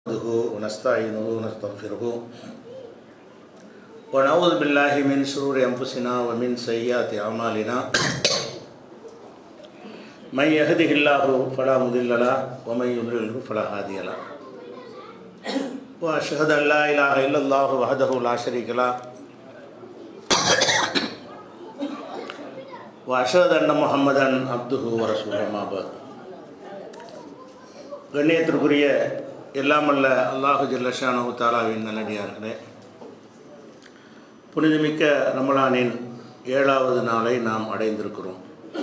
نحمده ونستعينه ونستغفره ونعوذ بالله من شرور أنفسنا ومن سيئات أعمالنا من يهده الله فلا مضل له ومن يضلله فلا هادي له وأشهد أن لا إله إلا الله وحده لا شريك له وأشهد أن محمدا عبده ورسوله ما بعد கண்ணியத்திற்குரிய எல்லாமல்ல அல்லாஹு ஜல்லஷானு தாலாவின் நல்லடியார்களே புனிதமிக்க ரமலானின் ஏழாவது நாளை நாம் அடைந்திருக்கிறோம்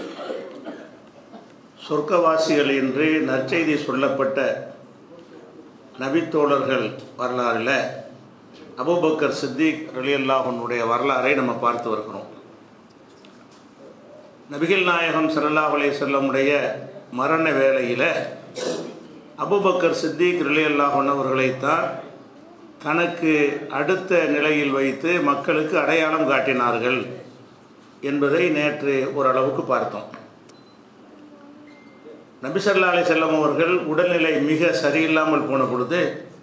சொர்க்கவாசிகள் என்று நற்செய்தி சொல்லப்பட்ட நபித்தோழர்கள் வரலாறில் அபுபக்கர் சித்திக் ரலியல்லாஹனுடைய வரலாறை நம்ம பார்த்து வருகிறோம் நபிகள் நாயகம் ஸல்லல்லாஹு அலைஹி செல்லமுடைய மரண வேளையில் அபுபக்கர் சித்திக் ரிலியல்லாஹன் அவர்களைத்தான் தனக்கு அடுத்த நிலையில் வைத்து மக்களுக்கு அடையாளம் காட்டினார்கள் என்பதை நேற்று ஓரளவுக்கு பார்த்தோம் நபிசல்லா அலி செல்லம் அவர்கள் உடல்நிலை மிக சரியில்லாமல் போன பொழுது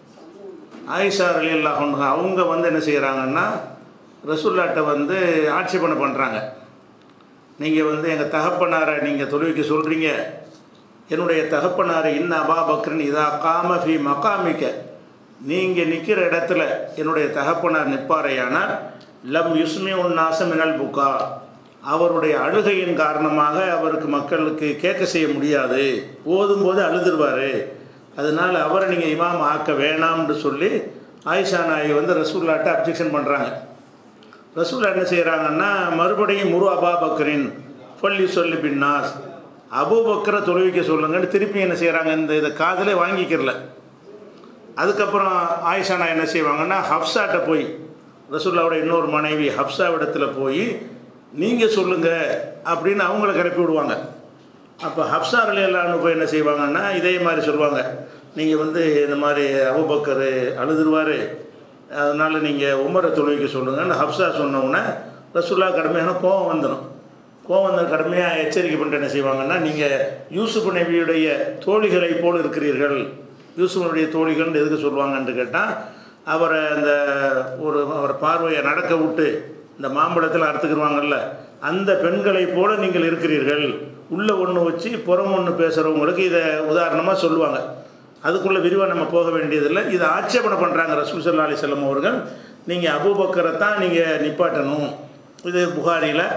ஆயிஷா அலி அல்லாஹன் அவங்க வந்து என்ன செய்கிறாங்கன்னா ரசுல்லாட்டை வந்து ஆட்சேபனை பண்ணுறாங்க நீங்கள் வந்து எங்கள் தகப்பனாரை நீங்கள் தொழுவிக்க சொல்கிறீங்க என்னுடைய தகப்பனார் இன்ன அபா பக்ரன் இதா காம ஃபி மகாமிக்க நீங்கள் நிற்கிற இடத்துல என்னுடைய தகப்பனார் நிற்பாரையானால் லம் யுஸ்மி உன் நாசமினல் புக்கா அவருடைய அழுகையின் காரணமாக அவருக்கு மக்களுக்கு கேட்க செய்ய முடியாது ஓதும்போது அழுதுருவார் அதனால் அவரை நீங்கள் இமாம் ஆக்க வேணாம்னு சொல்லி ஆயிஷா நாயகி வந்து ரசூல்லாட்ட அப்ஜெக்ஷன் பண்ணுறாங்க ரசூல்லா என்ன செய்கிறாங்கன்னா மறுபடியும் முரு அபா பக்ரின் சொல்லி சொல்லி பின்னாஸ் அபூபக்கரை தொழுவிக்க சொல்லுங்கன்னு திருப்பி என்ன செய்கிறாங்க இந்த இதை காதலே வாங்கிக்கிறல அதுக்கப்புறம் ஆயிஷா நான் என்ன செய்வாங்கன்னா ஹப்சாட்ட போய் ரசூல்லாவோட இன்னொரு மனைவி ஹப்சா இடத்துல போய் நீங்கள் சொல்லுங்கள் அப்படின்னு அவங்கள கிளப்பி விடுவாங்க அப்போ ஹப்சா அலியல்லான்னு போய் என்ன செய்வாங்கன்னா இதே மாதிரி சொல்லுவாங்க நீங்கள் வந்து இந்த மாதிரி அபுபக்கர் அழுதுருவார் அதனால் நீங்கள் உமரை தொழுவிக்க சொல்லுங்கன்னு ஹப்சா சொன்னோன்னே ரசூல்லா கடுமையான கோவம் வந்துடும் கோவம் வந்து கடுமையாக எச்சரிக்கை பண்ணிட்டு என்ன செய்வாங்கன்னா நீங்கள் யூசுப் நபியுடைய தோழிகளை போல் இருக்கிறீர்கள் யூசுஃபனுடைய தோழிகள்னு எதுக்கு சொல்லுவாங்கன்னு கேட்டால் அவரை அந்த ஒரு அவரை பார்வையை நடக்க விட்டு இந்த மாம்பழத்தில் அறுத்துக்கிடுவாங்கல்ல அந்த பெண்களை போல நீங்கள் இருக்கிறீர்கள் உள்ளே ஒன்று வச்சு புறம் ஒன்று பேசுகிறவங்களுக்கு இதை உதாரணமாக சொல்லுவாங்க அதுக்குள்ளே விரிவாக நம்ம போக வேண்டியதில்லை இதை ஆட்சேபனை பண்ணுறாங்க ரசூல் சல்லா அலி செல்லம் அவர்கள் நீங்கள் அபூபக்கரை தான் நீங்கள் நிப்பாட்டணும் இது புகாரியில்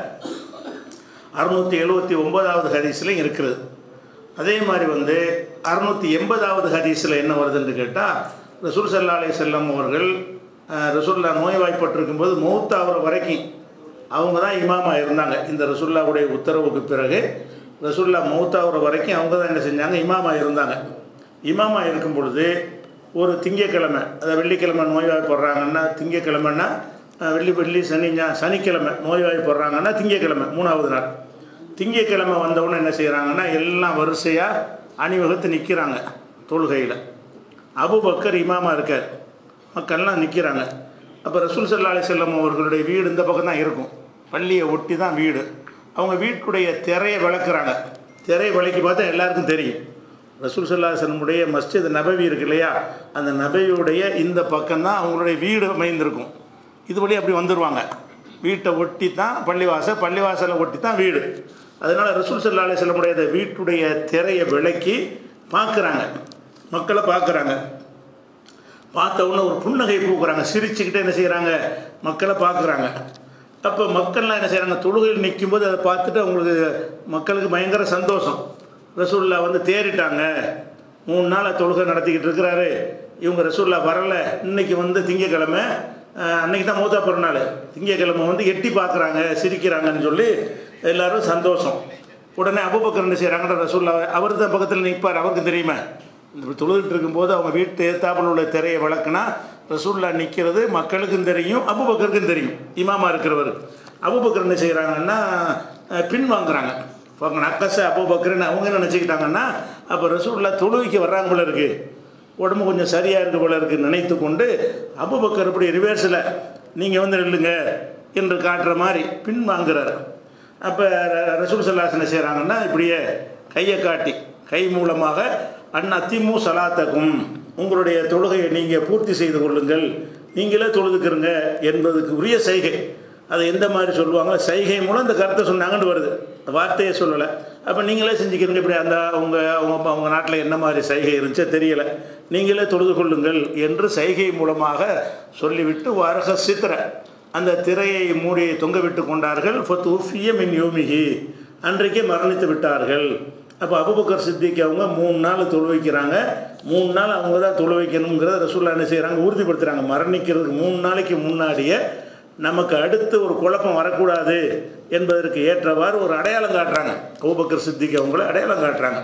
அறுநூற்றி எழுபத்தி ஒன்பதாவது ஹதீஸில் இருக்கிறது அதே மாதிரி வந்து அறுநூற்றி எண்பதாவது ஹதீஸில் என்ன வருதுன்னு கேட்டால் ரசூல் சல்லா அலி செல்லம் அவர்கள் ரசூல்லா நோய்வாய்ப்பட்டிருக்கும் போது மௌத்தாகிற வரைக்கும் அவங்க தான் இமாமாக இருந்தாங்க இந்த ரசுல்லாவுடைய உத்தரவுக்கு பிறகு ரசுல்லா மௌத்தாகிற வரைக்கும் அவங்க தான் என்ன செஞ்சாங்க இமாமாக இருந்தாங்க இமாமாக இருக்கும் பொழுது ஒரு திங்கக்கிழமை அதை வெள்ளிக்கிழமை நோய்வாய்ப்படுறாங்கன்னா திங்கக்கிழமைன்னா வெள்ளி வெள்ளி சனி சனிக்கிழமை நோய்வாய்ப்படுறாங்கன்னா திங்கக்கிழமை மூணாவது நாள் திங்கக்கிழமை வந்தவுடனே என்ன செய்கிறாங்கன்னா எல்லாம் வரிசையாக அணிவகுத்து நிற்கிறாங்க தொழுகையில் அபுபக்கர் இமாமா இருக்கார் மக்கள்லாம் நிற்கிறாங்க அப்போ ரசூல் சல்லா அலி செல்லம் அவர்களுடைய வீடு இந்த பக்கம் தான் இருக்கும் பள்ளியை ஒட்டி தான் வீடு அவங்க வீட்டுடைய திரையை விளக்குறாங்க திரையை விளக்கி பார்த்தா எல்லாருக்கும் தெரியும் ரசூல் சல்லா செல்லமுடைய மஸ்ஜித் நபவி இருக்கு இல்லையா அந்த நபவியுடைய இந்த பக்கம் தான் அவங்களுடைய வீடு அமைந்திருக்கும் இது வழி அப்படி வந்துடுவாங்க வீட்டை ஒட்டி தான் பள்ளிவாசல் பள்ளிவாசலை ஒட்டி தான் வீடு அதனால் ரசூல் சல்லா அலி செல்லமுடைய வீட்டுடைய திரையை விளக்கி பார்க்குறாங்க மக்களை பார்க்குறாங்க பார்த்த உடனே ஒரு புன்னகை பூக்குறாங்க சிரிச்சுக்கிட்டே என்ன செய்கிறாங்க மக்களை பார்க்குறாங்க அப்போ மக்கள்லாம் என்ன செய்கிறாங்க தொழுகையில் நிற்கும்போது அதை பார்த்துட்டு அவங்களுக்கு மக்களுக்கு பயங்கர சந்தோஷம் ரசூல்லா வந்து தேறிட்டாங்க மூணு நாள் தொழுகை நடத்திக்கிட்டு இருக்கிறாரு இவங்க ரசூல்லா வரலை இன்றைக்கி வந்து திங்கக்கிழமை அன்றைக்கி தான் மூத்தா பிறநாள் திங்கக்கிழமை வந்து எட்டி பார்க்குறாங்க சிரிக்கிறாங்கன்னு சொல்லி எல்லோரும் சந்தோஷம் உடனே அபுபக்கர் என்ன செய்கிறாங்கன்ற ரசூல்லா அவர் தான் பக்கத்தில் நிற்பார் அவருக்கு தெரியுமா இப்படி தொழுதுட்டு இருக்கும்போது அவங்க வீட்டு ஏத்தாப்பில் உள்ள திரையை வளர்க்குனா ரசூல்லா நிற்கிறது மக்களுக்கும் தெரியும் அபுபக்கருக்கும் தெரியும் இமாமா இருக்கிறவர் அபுபக்கர் என்ன செய்கிறாங்கன்னா பின் வாங்குறாங்க அவங்க நக்கச அபுபக்கர்னு அவங்க என்ன நினச்சிக்கிட்டாங்கன்னா அப்போ ரசூல்லா தொழுவிக்கு வர்றாங்க போல இருக்குது உடம்பு கொஞ்சம் சரியாக இருக்க போல இருக்குது நினைத்து கொண்டு அபுபக்கர் இப்படி ரிவேர்ஸில் நீங்கள் வந்து நில்லுங்க என்று காட்டுற மாதிரி பின் வாங்குறாரு அப்போ ரசூல் சல்லாஸ் என்ன செய்கிறாங்கன்னா இப்படியே கையை காட்டி கை மூலமாக அண்ணா திமு சலாத்தக்கும் உங்களுடைய தொழுகையை நீங்கள் பூர்த்தி செய்து கொள்ளுங்கள் நீங்களே தொழுதுக்கிறங்க என்பதுக்கு உரிய சைகை அதை எந்த மாதிரி சொல்லுவாங்க சைகை மூலம் இந்த கருத்தை சொன்னாங்கன்னு வருது வார்த்தையை சொல்லலை அப்போ நீங்களே செஞ்சுக்கிறீங்க இப்படி அந்த அவங்க அவங்க அவங்க நாட்டில் என்ன மாதிரி சைகை இருந்துச்சோ தெரியலை நீங்களே தொழுது கொள்ளுங்கள் என்று சைகை மூலமாக சொல்லிவிட்டு வரக சித்திர அந்த திரையை மூடி தொங்க விட்டு கொண்டார்கள் ஃபத்து உஃபிய மின் யோமிகி அன்றைக்கே மரணித்து விட்டார்கள் அப்போ அபுபக்கர் சித்திக்கு அவங்க மூணு நாள் தொழு வைக்கிறாங்க மூணு நாள் அவங்க தான் தொழு வைக்கணுங்கிறத ரசூல்லா என்ன செய்கிறாங்க உறுதிப்படுத்துகிறாங்க மரணிக்கிறதுக்கு மூணு நாளைக்கு முன்னாடியே நமக்கு அடுத்து ஒரு குழப்பம் வரக்கூடாது என்பதற்கு ஏற்றவாறு ஒரு அடையாளம் காட்டுறாங்க அபுபக்கர் சித்திக்கு அவங்கள அடையாளம் காட்டுறாங்க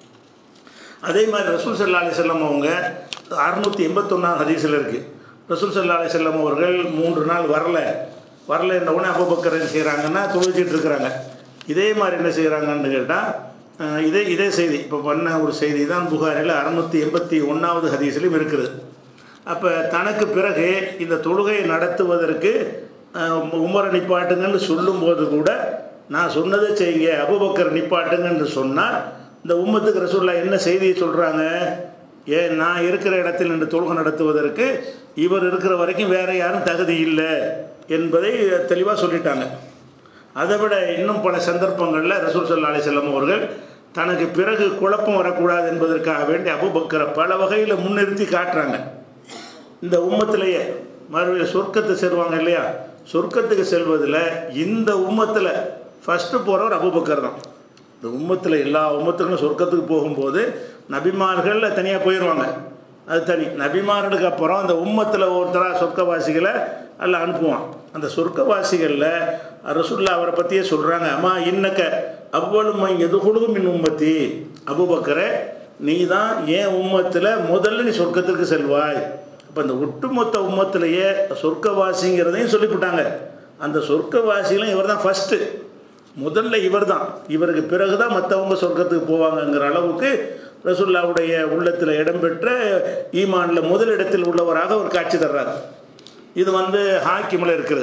அதே மாதிரி ரசூல் சல்லா அலி செல்லம் அவங்க அறுநூற்றி எண்பத்தொன்னாம் ஹதீஸில் இருக்குது ரசூல் சல்லா அலி செல்லம் அவர்கள் மூன்று நாள் வரல வரல என்ன உடனே அபுபக்கர் என்ன செய்கிறாங்கன்னா தொழுவிச்சிட்டு இருக்கிறாங்க இதே மாதிரி என்ன செய்கிறாங்கன்னு கேட்டால் இதே இதே செய்தி இப்போ பண்ண ஒரு செய்தி தான் புகாரில் அறுநூற்றி எண்பத்தி ஒன்றாவது ஹதீஸ்லையும் இருக்குது அப்போ தனக்கு பிறகு இந்த தொழுகையை நடத்துவதற்கு அஹ், உமரை நிப்பாட்டுங்கன்னு சொல்லும்போது கூட நான் சொன்னதை செய்யுங்க அபுபக்கர் நிப்பாட்டுங்கன்னு சொன்னால் இந்த உம்மத்துக்கு ரசூல்லா என்ன செய்தியை சொல்கிறாங்க ஏன் நான் இருக்கிற இடத்தில் நின்று தொழுகை நடத்துவதற்கு இவர் இருக்கிற வரைக்கும் வேற யாரும் தகுதி இல்லை என்பதை தெளிவாக சொல்லிட்டாங்க அதை விட இன்னும் பல சந்தர்ப்பங்களில் ரசூல் சல்லா அலிசல்லம் அவர்கள் தனக்கு பிறகு குழப்பம் வரக்கூடாது என்பதற்காக வேண்டி அபுபக்கரை பல வகையில் முன்னிறுத்தி காட்டுறாங்க இந்த உம்மத்திலேயே மறுபடியும் சொர்க்கத்தை செல்வாங்க இல்லையா சொர்க்கத்துக்கு செல்வதில் இந்த உம்மத்தில் ஃபஸ்ட்டு போகிறவர் அபுபக்கர் தான் இந்த உம்மத்தில் எல்லா உம்மத்துக்கும் சொர்க்கத்துக்கு போகும்போது நபிமார்கள் தனியாக போயிடுவாங்க அது தனி நபிமார்களுக்கு அப்புறம் அந்த உம்மத்தில் ஒருத்தராக சொர்க்கவாசிகளை அல்ல அனுப்புவான் அந்த சொர்க்கவாசிகளில் ரசுல்லா அவரை பற்றியே சொல்கிறாங்க அம்மா இன்னக்க அவ்வளவு எதுகுழுகும் மின் உம்மத்தி அபுபக்கரே நீ தான் ஏன் உம்மத்தில் முதல்ல நீ சொர்க்கத்திற்கு செல்வாய் அப்போ இந்த ஒட்டுமொத்த உம்மத்திலேயே சொர்க்கவாசிங்கிறதையும் சொல்லிவிட்டாங்க அந்த சொர்க்கவாசிகளும் இவர் தான் ஃபஸ்ட்டு முதல்ல இவர் தான் இவருக்கு பிறகு தான் மற்றவங்க சொர்க்கத்துக்கு போவாங்கங்கிற அளவுக்கு ரசுல்லாவுடைய உள்ளத்தில் இடம்பெற்ற ஈமானில் முதலிடத்தில் உள்ளவராக அவர் காட்சி தர்றார் இது வந்து ஹாக்கிமில் இருக்குது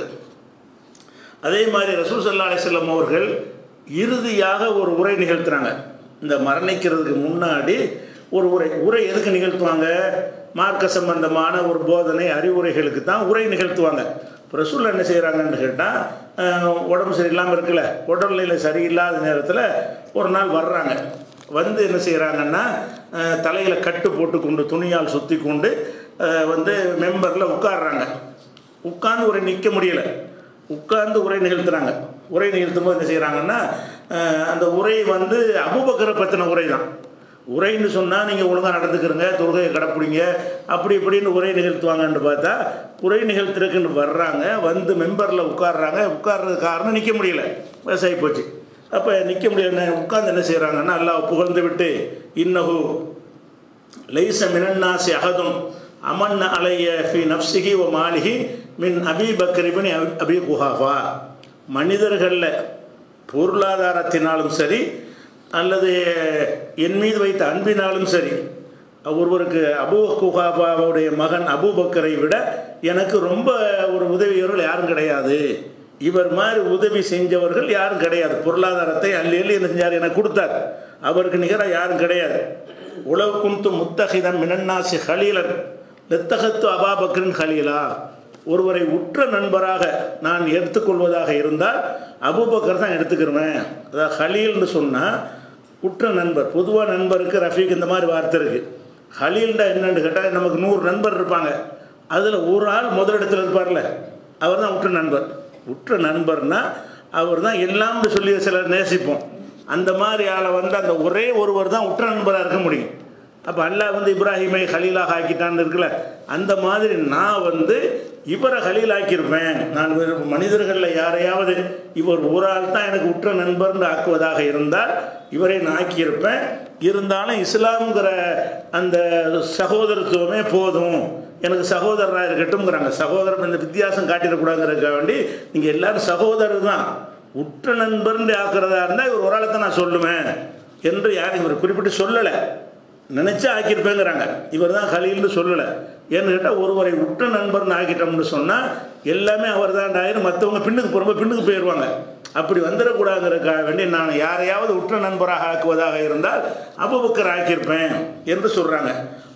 அதே மாதிரி ரசூல் சல்லா அலிஸ்லாம் அவர்கள் இறுதியாக ஒரு உரை நிகழ்த்துறாங்க இந்த மரணிக்கிறதுக்கு முன்னாடி ஒரு உரை உரை எதுக்கு நிகழ்த்துவாங்க மார்க்க சம்பந்தமான ஒரு போதனை அறிவுரைகளுக்கு தான் உரை நிகழ்த்துவாங்க இப்போ ரசூல் என்ன செய்கிறாங்கன்னு கேட்டால் உடம்பு சரியில்லாமல் இருக்குல்ல உடல்நிலை சரியில்லாத நேரத்தில் ஒரு நாள் வர்றாங்க வந்து என்ன செய்கிறாங்கன்னா தலையில் கட்டு போட்டுக்கொண்டு துணியால் சுற்றி கொண்டு அஹ், வந்து மெம்பரில் உட்கார்றாங்க உட்கார்ந்து உரை நிற்க முடியலை உட்கார்ந்து உரை நிகழ்த்துறாங்க உரை நிகழ்த்தும் போது என்ன செய்கிறாங்கன்னா அஹ், அந்த உரை வந்து அபுபக்கரை பற்றின உரை தான் உரைன்னு சொன்னால் நீங்கள் ஒழுங்காக நடந்துக்கிறங்க தொழுகையை கடைப்பிடிங்க அப்படி இப்படின்னு உரை நிகழ்த்துவாங்கன்னு பார்த்தா உரை நிகழ்த்துறதுக்குன்னு வர்றாங்க வந்து மெம்பரில் உட்கார்றாங்க உட்கார்றது காரணம் நிற்க முடியல வயசாகி போச்சு அப்போ நிற்க முடியல உட்கார்ந்து என்ன செய்கிறாங்கன்னா அல்லாஹ் புகழ்ந்து விட்டு இன்னஹு லைச மினன்னாசி அகதும் அமன் அலைய ஃபி நப்சிஹி ஒ மாலிஹி மின் அபி பக்ரிபின் அபி குஹாஃபா மனிதர்களில் பொருளாதாரத்தினாலும் சரி அல்லது என் மீது வைத்த அன்பினாலும் சரி ஒருவருக்கு அபு குஹாபாவுடைய மகன் அபூபக்கரை விட எனக்கு ரொம்ப ஒரு உதவியவர்கள் யாரும் கிடையாது இவர் மாதிரி உதவி செஞ்சவர்கள் யாரும் கிடையாது பொருளாதாரத்தை அள்ளி அள்ளி என்ன செஞ்சார் எனக்கு கொடுத்தார் அவருக்கு நிகராக யாரும் கிடையாது உலவு குந்து முத்தகிதன் மினன்னாசி ஹலீலன் லெத்தகத்து அபாபக்ரின் ஹலீலா ஒருவரை உற்ற நண்பராக நான் எடுத்துக்கொள்வதாக இருந்தால் அபூபக்கர் தான் எடுத்துக்கிறேன் அதாவது ஹலீல்னு சொன்னால் உற்ற நண்பர் பொதுவாக நண்பருக்கு ரஃபீக் இந்த மாதிரி வார்த்தை இருக்குது ஹலீல்டா என்னன்னு கேட்டால் நமக்கு நூறு நண்பர் இருப்பாங்க அதில் ஒரு ஆள் முதலிடத்தில் இருப்பார்ல அவர் தான் உற்ற நண்பர் உற்ற நண்பர்னா அவர் தான் எல்லாம்னு சொல்லி சிலர் நேசிப்போம் அந்த மாதிரி ஆளை வந்து அந்த ஒரே ஒருவர் தான் உற்ற நண்பராக இருக்க முடியும் அப்போ அல்லாஹ் வந்து இப்ராஹிமை ஹலீலாக ஆக்கிட்டான்னு இருக்குல்ல அந்த மாதிரி நான் வந்து இவரை ஹலீலாக்கியிருப்பேன் நான் வேறு மனிதர்களில் யாரையாவது இவர் ஒரு ஆள் தான் எனக்கு உற்ற நண்பர்னு ஆக்குவதாக இருந்தால் இவரை நான் ஆக்கியிருப்பேன் இருந்தாலும் இஸ்லாம்ங்கிற அந்த சகோதரத்துவமே போதும் எனக்கு சகோதரராக இருக்கட்டும்ங்கிறாங்க சகோதரன் இந்த வித்தியாசம் காட்டிடக்கூடாதுங்கிறதுக்காக வேண்டி நீங்கள் எல்லாரும் சகோதரர் தான் உற்ற நண்பர்னு ஆக்குறதா இருந்தால் இவர் ஒரு ஆளை தான் நான் சொல்லுவேன் என்று யாரும் இவர் குறிப்பிட்டு சொல்லலை நினச்சா ஆக்கியிருப்பேங்கிறாங்க இவர் தான் ஹலீல்னு சொல்லலை ஏன்னு கேட்டால் ஒருவரை உற்ற நண்பர்னு ஆக்கிட்டோம்னு சொன்னால் எல்லாமே அவர் தான் ஆயிரும் மற்றவங்க பின்னுக்கு போகும்போது பின்னுக்கு போயிடுவாங்க அப்படி வந்துடக்கூடாதுங்கிறதுக்காக வேண்டி நான் யாரையாவது உற்ற நண்பராக ஆக்குவதாக இருந்தால் அபுபக்கர் ஆக்கியிருப்பேன் என்று சொல்கிறாங்க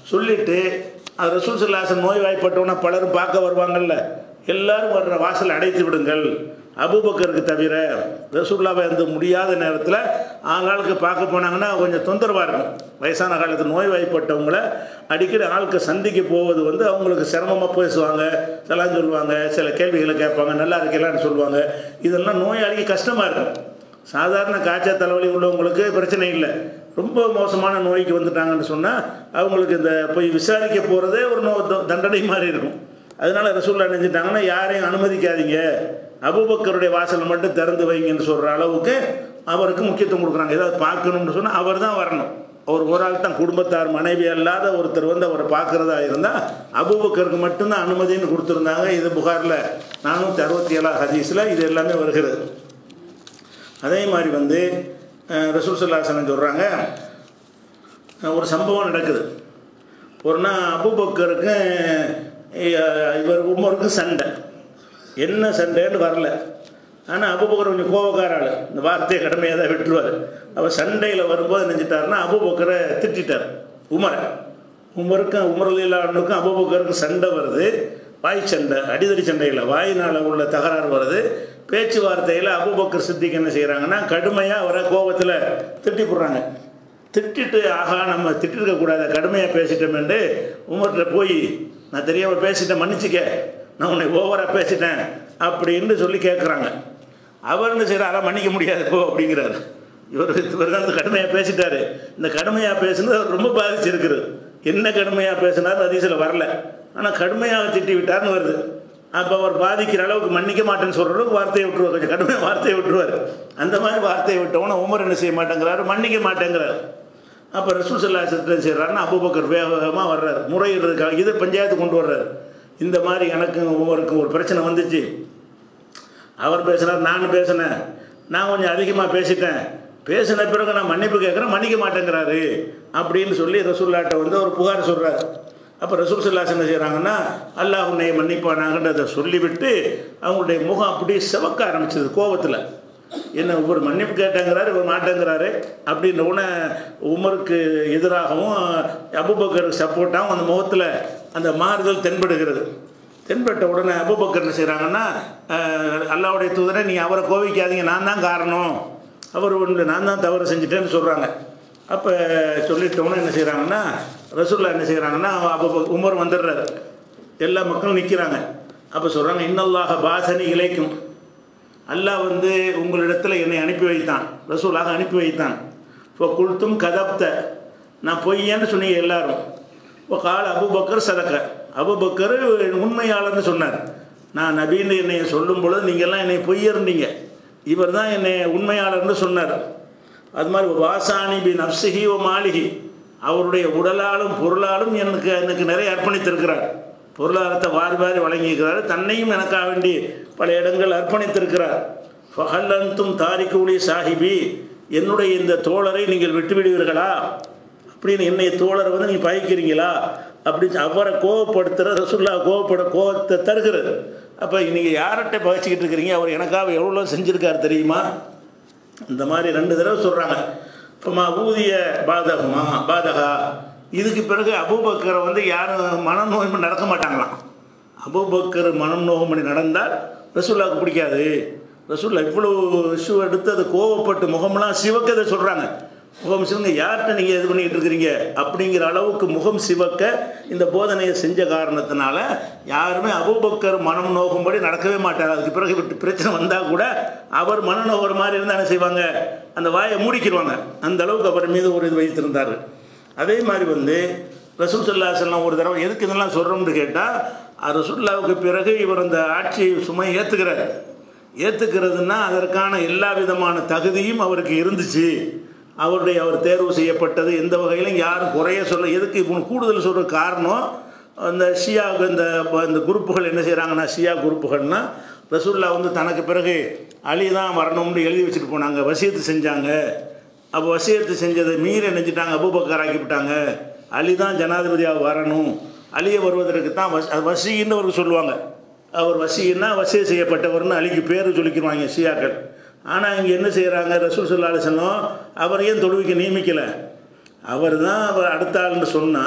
சொல்லிட்டு அது ரசூல் சல்லாசன் நோய்வாய்ப்பட்டவனா பலரும் பார்க்க வருவாங்கல்ல எல்லாரும் வர்ற வாசல் அடைத்து விடுங்கள் அபூபக்கருக்கு தவிர ரசூல்லாவை வந்து முடியாத நேரத்தில் ஆளாளுக்கு பார்க்க போனாங்கன்னா கொஞ்சம் தொந்தரவாக இருக்கும் வயசான காலத்தில் நோய்வாய்ப்பட்டவங்கள அடிக்கடி ஆளுக்கு சந்திக்க போவது வந்து அவங்களுக்கு சிரமமாக பேசுவாங்க செல்லாம் சொல்லுவாங்க சில கேள்விகளை கேட்பாங்க நல்லா இருக்கலான்னு சொல்லுவாங்க இதெல்லாம் நோயாளிக்கு கஷ்டமாக இருக்கும் சாதாரண காய்ச்சல் தலைவலி உள்ளவங்களுக்கு பிரச்சனை இல்லை ரொம்ப மோசமான நோய்க்கு வந்துட்டாங்கன்னு சொன்னால் அவங்களுக்கு இந்த போய் விசாரிக்க போகிறதே ஒரு நோ த- தண்டனை மாதிரி இருக்கும் அதனால ரசூல்லா நினைச்சிட்டாங்கன்னா யாரையும் அனுமதிக்காதீங்க அபூபக்கருடைய வாசல் மட்டும் திறந்து வைங்கன்னு சொல்கிற அளவுக்கு அவருக்கு முக்கியத்துவம் கொடுக்குறாங்க ஏதாவது பார்க்கணும்னு சொன்னால் அவர் தான் வரணும் அவர் ஒரு ஆள் தான் குடும்பத்தார் மனைவி அல்லாத ஒருத்தர் வந்து அவரை பார்க்குறதா இருந்தால் அபூபக்கருக்கு மட்டும்தான் அனுமதின்னு கொடுத்துருந்தாங்க இது புகாரில் நானூற்றி அறுபத்தி ஏழாம் ஹதீஸில் இது எல்லாமே வருகிறது அதே மாதிரி வந்து அஹ், ரசூல் சல்லாசனம் சொல்கிறாங்க ஒரு சம்பவம் நடக்குது ஒரு நாள் அபுபக்கருக்கு அஹ், இவர் உமருக்கும் சண்டை என்ன சண்டைன்னு வரல ஆனால் அபுபக்கர் கொஞ்சம் கோபக்கார ஆள் இந்த வார்த்தையை கடமையாக தான் விட்டுருவார் அவர் சண்டையில் வரும்போது நினைச்சிட்டாருன்னா அபுபக்கரை திட்டார் உமரை உமருக்கும் உமரல் இல்லாமலுக்கும் அபுபக்கருக்கும் சண்டை வருது வாய் சண்டை அடிதடி சண்டையில் வாயினால் உள்ள தகராறு வருது பேச்சுவார்த்தையில் அபுபக்கர் சித்திக்கு என்ன செய்கிறாங்கன்னா கடுமையாக அவரை கோபத்தில் திட்டி போடுறாங்க திட்டிட்டு ஆகா நம்ம திட்டிருக்க கூடாது கடுமையாக பேசிட்டோமேண்டு உமர்கிட்ட போய் நான் தெரியாமல் பேசிட்டேன் மன்னிச்சுக்க நான் உன்னை ஓவராக பேசிட்டேன் அப்படின்னு சொல்லி கேட்குறாங்க அவர் என்ன செய்கிறாரா மன்னிக்க முடியாது போ அப்படிங்கிறாரு இவர் இவர் தான் கடுமையாக பேசிட்டாரு இந்த கடுமையாக பேசுனது அவர் ரொம்ப பாதிச்சிருக்குது என்ன கடுமையாக பேசினார் அதிசயில் வரல ஆனால் கடுமையாக திட்டி விட்டார்னு வருது அப்போ அவர் பாதிக்கிற அளவுக்கு மன்னிக்க மாட்டேன்னு சொல்கிற அளவுக்கு வார்த்தையை விட்டுருவார் கொஞ்சம் கடுமையாக வார்த்தையை விட்டுருவார் அந்த மாதிரி வார்த்தையை விட்டவொன்னே உமர் என்ன செய்ய மாட்டேங்கிறாரு மன்னிக்க மாட்டேங்கிறார் அப்போ ரசூல் சல்லா சட்டம் செய்கிறாருன்னா அபுபக்கர் வேகமாக வர்றார் முறையிடுறதுக்காக இதை பஞ்சாயத்து கொண்டு வர்றார் இந்த மாதிரி எனக்கு ஒவ்வொருக்கு ஒரு பிரச்சனை வந்துச்சு அவர் பேசுனார் நான் பேசினேன் நான் கொஞ்சம் அதிகமாக பேசிட்டேன் பேசின பிறகு நான் மன்னிப்பு கேட்குறேன் மன்னிக்க மாட்டேங்கிறாரு அப்படின்னு சொல்லி ரசூல்லாட்ட வந்து ஒரு புகார் சொல்கிறார் அப்போ ரசூல் சல்லாஸ் என்ன செய்கிறாங்கன்னா அல்லாஹ் உன்னை மன்னிப்பானாங்கன்றதை சொல்லிவிட்டு அவங்களுடைய முகம் அப்படியே சிவக்க ஆரம்பிச்சது கோபத்தில் என்ன இவர் மன்னிப்பு கேட்டேங்கிறாரு இவர் மாட்டேங்கிறாரு அப்படின்ற உடனே உமருக்கு எதிராகவும் அபுபக்கருக்கு சப்போர்ட்டாகவும் அந்த முகத்தில் அந்த மாறுதல் தென்படுகிறது தென்பட்ட உடனே அபுபக்கர் என்ன செய்கிறாங்கன்னா அல்லாவுடைய தூதரை நீ அவரை கோவிக்காதீங்க நான் தான் காரணம் அவர் ஒன்று நான் தான் தவறு செஞ்சுட்டேன்னு சொல்கிறாங்க அப்போ சொல்லிட்டோன்னே என்ன செய்கிறாங்கன்னா ரசூல்லா என்ன செய்கிறாங்கன்னா அப்போ உமர் வந்துடுறாரு எல்லா மக்களும் நிற்கிறாங்க அப்போ சொல்கிறாங்க இன்னல்லாக பாசனி இலைக்கும் அல்லாஹ் வந்து உங்களிடத்தில் என்னை அனுப்பி வைத்தான் ரசூலாக அனுப்பி வைத்தான் இப்போ குளுத்தும் கதப்த நான் பொய்யன்னு சொன்னீங்க எல்லாரும் இப்போ கால அபுபக்கர் சதக்க அபுபக்கர் உண்மையாளர்னு சொன்னார் நான் நபீன்னு என்னை சொல்லும் பொழுது நீங்கள்லாம் என்னை பொய்யர்ந்தீங்க இவர் தான் என்னை உண்மையாளர்னு சொன்னார் அது மாதிரி வாசானி பி நப்சிஹி ஓ மாளிகி அவருடைய உடலாலும் பொருளாலும் எனக்கு எனக்கு நிறைய அர்ப்பணித்திருக்கிறார் பொருளாதாரத்தை வாரி வாரி வழங்கியிருக்கிறார் தன்னையும் எனக்காக வேண்டி பல இடங்கள் அர்ப்பணித்திருக்கிறார் ஃபஹல்லந்தும் தாரிகூலி சாஹிபி என்னுடைய இந்த தோழரை நீங்கள் விட்டுவிடுவீர்களா அப்படின்னு என்னை தோழரை வந்து நீங்கள் பயக்கிறீங்களா அப்படின்னு அவரை கோவப்படுத்துகிற ரசுல்லா கோவப்பட கோவத்தை தருகிறது அப்போ நீங்கள் யார்கிட்ட பகிச்சிக்கிட்டு இருக்கிறீங்க அவர் எனக்காக எவ்வளோ செஞ்சுருக்காரு தெரியுமா இந்த மாதிரி ரெண்டு தடவை சொல்கிறாங்க இப்போ ஊதிய பாதகமா பாதகா இதுக்கு பிறகு அபூபக்கரை வந்து யாரும் மனநோய் பண்ணி நடக்க மாட்டாங்களாம் அபூபக்கர் மனம் நோகம் பண்ணி நடந்தால் ரசூல்லாவுக்கு பிடிக்காது ரசூல்லா இவ்வளோ இஷ்யூ எடுத்து அதை கோவப்பட்டு முகம்லாம் சிவக்கதை சொல்கிறாங்க முகம் சிவங்க யார்கிட்ட நீங்கள் இது பண்ணிக்கிட்டு இருக்கிறீங்க அப்படிங்கிற அளவுக்கு முகம் சிவக்க இந்த போதனையை செஞ்ச காரணத்தினால யாருமே அபூபக்கர் மனம் நோகும்படி நடக்கவே மாட்டார் அதுக்கு பிறகு விட்டு பிரச்சனை வந்தால் கூட அவர் மனம் நோகிற மாதிரி இருந்தால் என்ன செய்வாங்க அந்த வாயை மூடிக்கிடுவாங்க அந்த அளவுக்கு அவர் மீது ஒரு இது வைத்திருந்தார் அதே மாதிரி வந்து ரசூல் சல்லா செல்லாம் ஒரு தடவை எதுக்கு இதெல்லாம் சொல்கிறோம்னு கேட்டால் ரசூல்லாவுக்கு பிறகு இவர் அந்த ஆட்சி சுமை ஏற்றுக்கிறார் ஏற்றுக்கிறதுனா அதற்கான எல்லா விதமான தகுதியும் அவருக்கு இருந்துச்சு அவருடைய அவர் தேர்வு செய்யப்பட்டது எந்த வகையிலும் யாரும் குறைய சொல்ல எதுக்கு இப்போ கூடுதல் சொல்கிற காரணம் அந்த ஷியா இந்த இந்த குரூப்புகள் என்ன செய்கிறாங்கன்னா ஷியா குரூப்புகள்னா ரசூல்லா வந்து தனக்கு பிறகு அலி தான் வரணும்னு எழுதி வச்சுட்டு போனாங்க வசியத்து செஞ்சாங்க அப்போ வசியத்து செஞ்சதை மீறி நினைச்சிட்டாங்க அபூபக்கர் ஆக்கிவிட்டாங்க அலி தான் ஜனாதிபதியாக வரணும் அலியை வருவதற்கு தான் வஸ் அது வசின்னு அவருக்கு சொல்லுவாங்க அவர் வசின்னா வசிய செய்யப்பட்டவர்னு அலிக்கு பேர் சொல்லிக்கிடுவாங்க ஷியாக்கள் ஆனால் இங்கே என்ன செய்கிறாங்க ரசூல் சொல்லா செல்லம் அவர் ஏன் தொழுவிக்க நியமிக்கலை அவர் தான் அவர் அடுத்த ஆள்னு சொன்னால்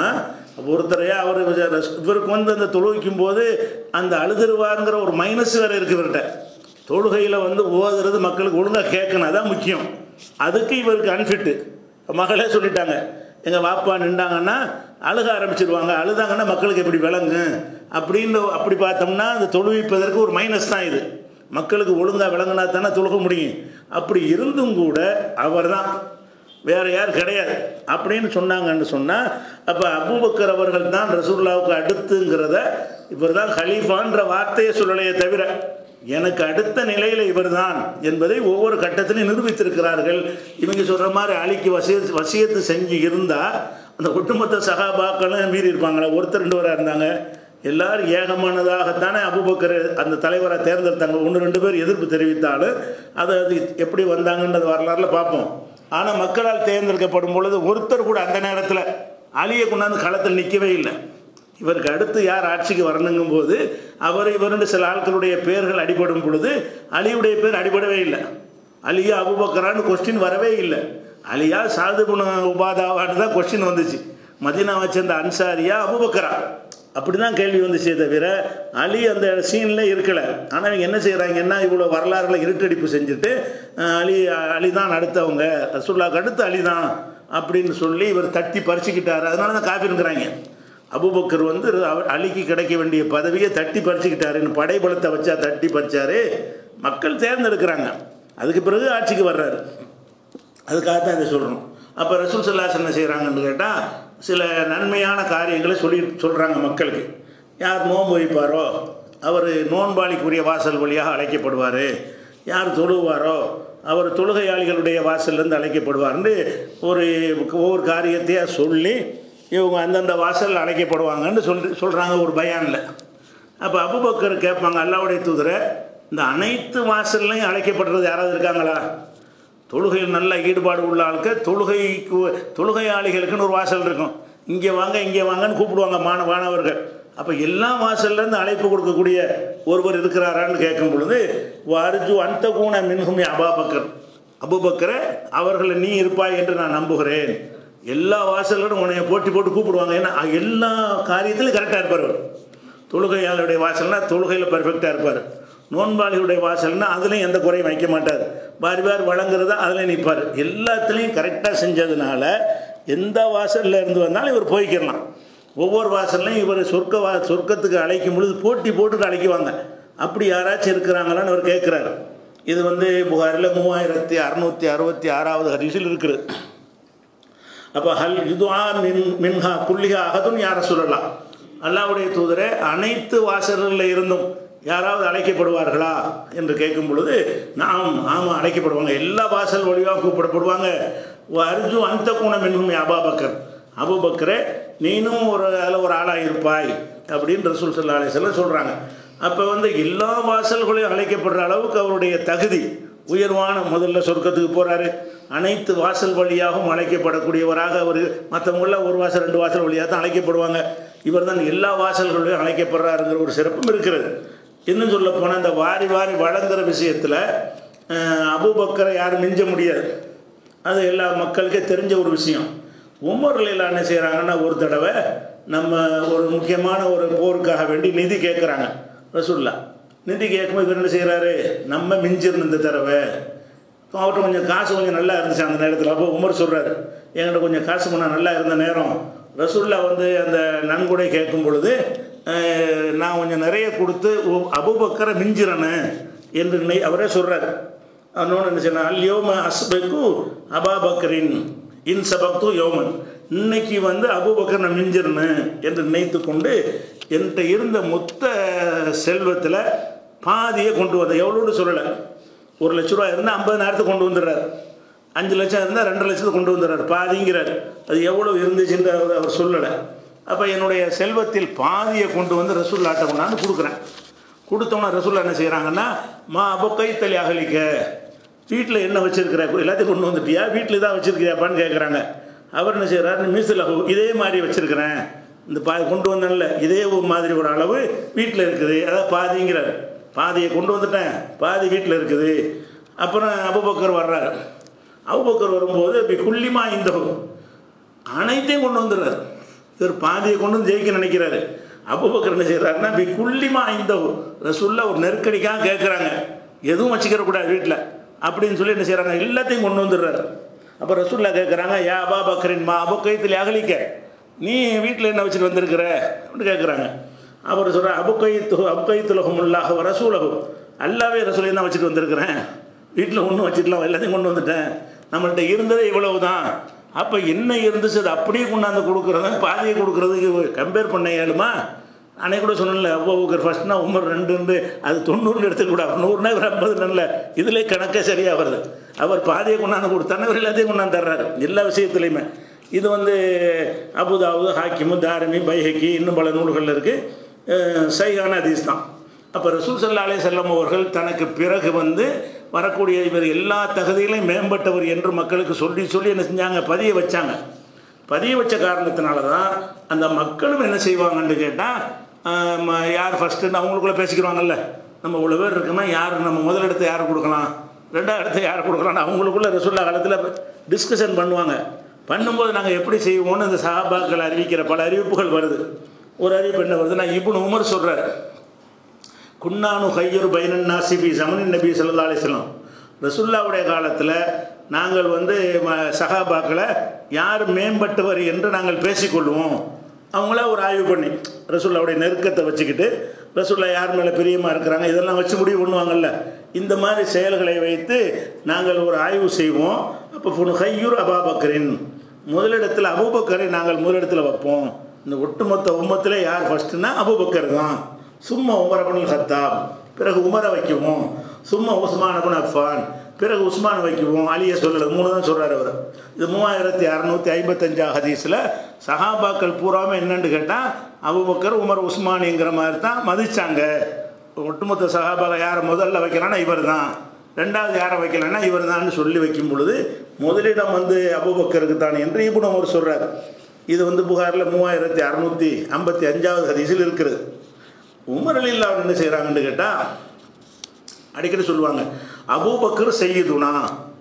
ஒருத்தரையா அவர் இவருக்கு வந்து அந்த தொழுவிக்கும் போது அந்த அழுதுருவாருங்கிற ஒரு மைனஸ் வேறு இருக்கு இவர்கிட்ட தொழுகையில் வந்து ஓதுறது மக்களுக்கு ஒழுங்காக கேட்கணும் அதான் முக்கியம் அதுக்கு இவருக்கு அன்ஃபிட்டு மகளே சொல்லிட்டாங்க எங்கள் வாப்பா நின்றாங்கன்னா அழுக ஆரம்பிச்சிருவாங்க அழுதாங்கன்னா மக்களுக்கு எப்படி விளங்கு அப்படின்னு அப்படி பார்த்தோம்னா அந்த தொழுவிப்பதற்கு ஒரு மைனஸ் தான் இது மக்களுக்கு ஒழுங்காக விளங்கினா தானே தொழுக முடியும் அப்படி இருந்தும் கூட அவர் தான் வேற யார் கிடையாது அப்படின்னு சொன்னாங்கன்னு சொன்னால் அப்போ அபூபக்கர் அவர்கள் தான் ரசூல்லாவுக்கு அடுத்துங்கிறத இவர் தான் ஹலீஃபான்ற வார்த்தையை சொல்லலையே தவிர எனக்கு அடுத்த நிலையில் இவர்தான் என்பதை ஒவ்வொரு கட்டத்திலையும் நிரூபித்திருக்கிறார்கள் இவங்க சொல்கிற மாதிரி அலிக்கு வசிய வசியத்து செஞ்சு இருந்தால் அந்த ஒட்டுமொத்த சகாபாக்களும் மீறி இருப்பாங்களே ஒருத்தர் ரெண்டு பேராக இருந்தாங்க எல்லாரும் ஏகமானதாகத்தானே அபுபக்கர் அந்த தலைவரை தேர்ந்தெடுத்தாங்க ஒன்று ரெண்டு பேர் எதிர்ப்பு தெரிவித்தாலும் அதை அது எப்படி வந்தாங்கன்றது வரலாறுல பார்ப்போம் ஆனால் மக்களால் தேர்ந்தெடுக்கப்படும் பொழுது ஒருத்தர் கூட அந்த நேரத்தில் அலியை கொண்டாந்து களத்தில் நிற்கவே இல்லை இவருக்கு அடுத்து யார் ஆட்சிக்கு வரணுங்கும் போது அவர் இவருடைய சில ஆட்களுடைய பெயர்கள் அடிபடும் பொழுது அலியுடைய பேர் அடிபடவே இல்லை அலியா அபுபக்கரான்னு கொஸ்டின் வரவே இல்லை அலியா சாதுகுண உபாதாவான்னு தான் கொஸ்டின் வந்துச்சு மதினா வச்சிருந்த அன்சாரியா அபுபக்கரா அப்படி தான் கேள்வி வந்துச்சே தவிர அலி அந்த சீனில் இருக்கலை ஆனால் இவங்க என்ன செய்கிறாங்கன்னா இவ்வளோ வரலாறுல இருட்டடிப்பு செஞ்சுட்டு அஹ், அலி அலி தான் அடுத்தவங்க ரசூல்லாவுக்கு அடுத்து அலி தான் அப்படின்னு சொல்லி இவர் தட்டி பறிச்சுக்கிட்டாரு அதனால தான் காஃபிருங்கிறாங்க அபுபக்கர் வந்து அவர் அலிக்கு கிடைக்க வேண்டிய பதவியை தட்டி பறிச்சுக்கிட்டாருன்னு படைபலத்தை வச்சா தட்டி பறிச்சாரு மக்கள் தேர்ந்தெடுக்கிறாங்க அதுக்கு பிறகு ஆட்சிக்கு வர்றாரு அதுக்காக தான் இதை சொல்கிறோம் அப்போ ரசூல் சல்லாஸ் என்ன செய்கிறாங்கன்னு கேட்டால் சில நன்மையான காரியங்களை சொல்லி சொல்கிறாங்க மக்களுக்கு யார் நோன்பு வைப்பாரோ அவர் நோன்பாளிக்குரிய வாசல் வழியாக அழைக்கப்படுவார் யார் தொழுவாரோ அவர் தொழுகையாளிகளுடைய வாசல்லேருந்து அழைக்கப்படுவார்னு ஒரு ஒவ்வொரு காரியத்தையாக சொல்லி இவங்க அந்தந்த வாசல் அழைக்கப்படுவாங்கன்னு சொல்லி சொல்கிறாங்க ஒரு பயானில் அப்போ அபுபக்கர் கேட்பாங்க அல்லாவுடைய தூதரை இந்த அனைத்து வாசல்லையும் அழைக்கப்படுறது யாராவது இருக்காங்களா தொழுகையில் நல்ல ஈடுபாடு உள்ள ஆளுக்கு தொழுகைக்கு தொழுகையாளிகளுக்குன்னு ஒரு வாசல் இருக்கும் இங்கே வாங்க இங்கே வாங்கன்னு கூப்பிடுவாங்க மாண மாணவர்கள் அப்போ எல்லா வாசல்லேருந்து அழைப்பு கொடுக்கக்கூடிய ஒருவர் இருக்கிறாரான்னு கேட்கும் பொழுது அர்ஜு அந்த கூண மின்ஹுமி அபாபக்கர் அபுபக்கரை அவர்களை நீ இருப்பாய் என்று நான் நம்புகிறேன் எல்லா வாசல்களும் உன்னைய போட்டி போட்டு கூப்பிடுவாங்க ஏன்னா எல்லா காரியத்திலும் கரெக்டாக இருப்பார் அவர் தொழுகையாளுடைய வாசல்னா தொழுகையில் பர்ஃபெக்டாக இருப்பார் நோன்பாளியுடைய வாசல்னா அதுலேயும் எந்த குறையும் வைக்க மாட்டார் வாரி வாரி வழங்குறதா அதில் நிற்பார் எல்லாத்துலேயும் கரெக்டாக செஞ்சதுனால எந்த வாசலில் இருந்து வந்தாலும் இவர் போய்க்கிடலாம் ஒவ்வொரு வாசல்லையும் இவர் சொர்க்க வா சொர்க்கத்துக்கு அழைக்கும் பொழுது போட்டி போட்டு அழைக்குவாங்க அப்படி யாராச்சும் இருக்கிறாங்களான்னு அவர் கேட்குறாரு இது வந்து புகாரில் மூவாயிரத்தி அறநூற்றி அறுபத்தி ஆறாவது ஹரிசில் இருக்குது அப்போ ஹல் இதுவா மின் மின்ஹா குல்லிகா அகதும் யாரை சொல்லலாம் அல்லாவுடைய தூதரை அனைத்து வாசல்களில் இருந்தும் யாராவது அழைக்கப்படுவார்களா என்று கேட்கும் பொழுது நாம் ஆமாம் அழைக்கப்படுவாங்க எல்லா வாசல் வழியாக கூப்பிடப்படுவாங்க அர்ஜு அந்த கூணம் என்னும் அபாபக்கர் அபுபக்கரே நீனும் ஒரு அதில் ஒரு ஆளாக இருப்பாய் அப்படின்னு ரசூல் சல்லா அலிஸ்லாம் சொல்கிறாங்க அப்போ வந்து எல்லா வாசல்களையும் அழைக்கப்படுற அளவுக்கு அவருடைய தகுதி உயர்வான முதல்ல சொர்க்கத்துக்கு போகிறாரு அனைத்து வாசல் வழியாகவும் அழைக்கப்படக்கூடியவராக அவர் மற்றவங்கள ஒரு வாசல் ரெண்டு வாசல் வழியாக தான் அழைக்கப்படுவாங்க இவர் தான் எல்லா வாசல்களையும் அழைக்கப்படுறாருங்கிற ஒரு சிறப்பும் இருக்கிறது இன்னும் சொல்ல போனால் இந்த வாரி வாரி வழங்குற விஷயத்தில் அபுபக்கரை யாரும் மிஞ்ச முடியாது அது எல்லா மக்களுக்கே தெரிஞ்ச ஒரு விஷயம் உமரில் என்ன செய்கிறாங்கன்னா ஒரு தடவை நம்ம ஒரு முக்கியமான ஒரு போருக்காக வேண்டி நிதி கேட்குறாங்க ரசூல்லா நிதி கேட்கும்போது இவர் என்ன செய்கிறாரு நம்ம மிஞ்சிருந்த இந்த தடவை அவர்கிட்ட கொஞ்சம் காசு கொஞ்சம் நல்லா இருந்துச்சு அந்த நேரத்தில் அப்போ உமர் சொல்கிறாரு என்கிட்ட கொஞ்சம் காசு கொஞ்சம் நல்லா இருந்த நேரம் ரசூல்லா வந்து அந்த நன்கொடை கேட்கும் பொழுது அஹ், நான் கொஞ்சம் நிறைய கொடுத்து உ- அபூபக்கரை மிஞ்சிறனு என்று நினை- அவரே சொல்கிறார் அதனோட என்ன சொன்ன அல்யோம அஸ்பெக்கு அபாபக்கரின் இன் சபக்து யோமன் இன்னைக்கு வந்து அபூபக்கர் நான் மிஞ்சிறனு என்று நினைத்து கொண்டு என்கிட்ட இருந்த மொத்த செல்வத்தில் பாதியை கொண்டு வந்த எவ்வளோன்னு சொல்லலை ஒரு லட்ச ரூபா இருந்தால் ஐம்பதாயிரத்துக்கு கொண்டு வந்துடுறாரு அஞ்சு லட்சம் இருந்தால் ரெண்டு லட்சத்துக்கு கொண்டு வந்துடுறாரு பாதிங்கிறார் அது எவ்வளோ இருந்துச்சுன்ற அவர் அவர் சொல்லலை அப்போ என்னுடைய செல்வத்தில் பாதியை கொண்டு வந்து ரசூல்லாட்ட கொண்டாந்து கொடுக்குறேன் கொடுத்தோன்னா ரசூல்லா என்ன செய்கிறாங்கன்னா மா அப்போ கைத்தலி அகலிக்க வீட்டில் என்ன வச்சிருக்கிற எல்லாத்தையும் கொண்டு வந்துட்டியா வீட்டில் தான் வச்சிருக்கிறியாப்பான்னு கேட்குறாங்க அவர் என்ன செய்கிறாரு மீசில் இதே மாதிரி வச்சிருக்கிறேன் இந்த பா கொண்டு வந்தேன்ல இதே ஒரு மாதிரி ஒரு அளவு வீட்டில் இருக்குது அதாவது பாதிங்கிறார் பாதியை கொண்டு வந்துட்டேன் பாதி வீட்டில் இருக்குது அப்புறம் அபுபக்கர் வர்றாரு அபுபக்கர் வரும்போது இப்படி குள்ளிமா இந்த அனைத்தையும் கொண்டு வந்துடுறாரு இவர் பாதியை கொண்டு வந்து ஜெயிக்க நினைக்கிறாரு அபுபக்கர் என்ன செய்கிறாருன்னா பி குள்ளிமா இந்த ரசுல்லா ஒரு நெருக்கடிக்காக கேட்குறாங்க எதுவும் வச்சுக்கிற கூடாது வீட்டில் அப்படின்னு சொல்லி என்ன செய்கிறாங்க எல்லாத்தையும் கொண்டு வந்துடுறாரு அப்போ ரசுல்லா கேட்குறாங்க யா அபா பக்கரின் மா அபுக்கைத்தில் அகலிக்க நீ வீட்டில் என்ன வச்சுட்டு வந்திருக்கிற அப்படின்னு கேட்குறாங்க அவர் சொல்கிற அபுக்கைத்து அபுக்கைத்துலகமுல்லாக ரசூலகம் அல்லாவே ரசூலையும் தான் வச்சுட்டு வந்திருக்கிறேன் வீட்டில் ஒன்றும் வச்சுக்கலாம் எல்லாத்தையும் கொண்டு வந்துட்டேன் நம்மள்ட்ட இருந்ததே இவ்வளவு தான் அப்போ என்ன இருந்துச்சு அது அப்படியே கொண்டாந்து கொடுக்குறது பாதியை கொடுக்குறதுக்கு கம்பேர் பண்ண இயலுமா அன்னைக்கு கூட சொன்னல அவ்வளோ ஃபஸ்ட்னா உமர் ரெண்டு அது தொண்ணூறுன்னு எடுத்துக்கூடாது நூறுனா இவர் ஐம்பது நல்ல இதிலே கணக்கே சரியாக வருது அவர் பாதியை கொண்டாந்து கொடுத்தானே இவர் எல்லாத்தையும் கொண்டாந்து தர்றாரு எல்லா விஷயத்துலையுமே இது வந்து அபுதாபு ஹாக்கிமு தாரிமி பைஹக்கி இன்னும் பல நூல்களில் இருக்குது சைகான ஹதீஸ் தான் அப்போ ரசூல் சல்லா அலே செல்லம் அவர்கள் தனக்கு பிறகு வந்து வரக்கூடிய இவர் எல்லா தகுதியிலையும் மேம்பட்டவர் என்று மக்களுக்கு சொல்லி சொல்லி என்ன செஞ்சாங்க பதிய வச்சாங்க பதிய வச்ச காரணத்தினால தான் அந்த மக்களும் என்ன செய்வாங்கன்னு கேட்டால் யார் ஃபஸ்ட்டுன்னு அவங்களுக்குள்ளே பேசிக்கிறாங்கல்ல நம்ம இவ்வளோ பேர் இருக்குன்னா யார் நம்ம முதலிடத்தை யார் கொடுக்கலாம் ரெண்டாவது இடத்தை யார் கொடுக்கலாம்னு அவங்களுக்குள்ள ரசுல்லா காலத்தில் டிஸ்கஷன் பண்ணுவாங்க பண்ணும்போது நாங்கள் எப்படி செய்வோம்னு இந்த சஹாபாக்கள் அறிவிக்கிற பல அறிவிப்புகள் வருது ஒரு அறிவிப்பு என்ன வருதுன்னா இப்னு உமர் சொல்கிறார் குன்னானு கையர் பைனன் நாசிபி சமனின் நபி சல்லா அலிஸ்லாம் ரசுல்லாவுடைய காலத்தில் நாங்கள் வந்து ம- சஹாபாக்களை யார் மேம்பட்டவர் என்று நாங்கள் பேசிக்கொள்வோம் அவங்கள ஒரு ஆய்வு பண்ணி ரசுல்லாவுடைய நெருக்கத்தை வச்சுக்கிட்டு ரசுல்லா யார் மேலே பிரியமாக இருக்கிறாங்க இதெல்லாம் வச்சு முடிவு பண்ணுவாங்கல்ல இந்த மாதிரி செயல்களை வைத்து நாங்கள் ஒரு ஆய்வு செய்வோம் அப்போ புனு கையூர் அபாபக்கரின் முதலிடத்தில் அபூபக்கரை நாங்கள் முதலிடத்தில் வைப்போம் இந்த ஒட்டுமொத்த உம்மத்தில் யார் ஃபஸ்ட்டுன்னா அபூபக்கர் தான் சும்மா உமர் அபுல் ஹத்தாப் பிறகு உமரை வைக்குவோம் சும்மா உஸ்மான் அபுன் அஃபான் பிறகு உஸ்மான் வைக்குவோம் அலியை சொல்லலை மூணு தான் சொல்கிறார் அவர் இது மூவாயிரத்தி அறநூற்றி ஐம்பத்தஞ்சா ஹதீஸில் சஹாபாக்கள் பூராமல் என்னன்னு கேட்டால் அபுபக்கர் உமர் உஸ்மானிங்கிற மாதிரி தான் மதிச்சாங்க ஒட்டுமொத்த சஹாபாக யாரை முதல்ல வைக்கிறான்னா இவர் தான் ரெண்டாவது யாரை வைக்கலன்னா இவர் தான் சொல்லி வைக்கும் பொழுது முதலிடம் வந்து அபுபக்கருக்கு தான் என்று இப்னு உமர் சொல்கிறார் இது வந்து புகாரில் மூவாயிரத்தி அறநூற்றி ஐம்பத்தி அஞ்சாவது ஹதீஸில் இருக்கிறது உமர் அலில்லா அவர் என்ன செய்கிறாங்கன்னு கேட்டால் அடிக்கடி சொல்லுவாங்க அபூபக்கர் செய்யுதுனா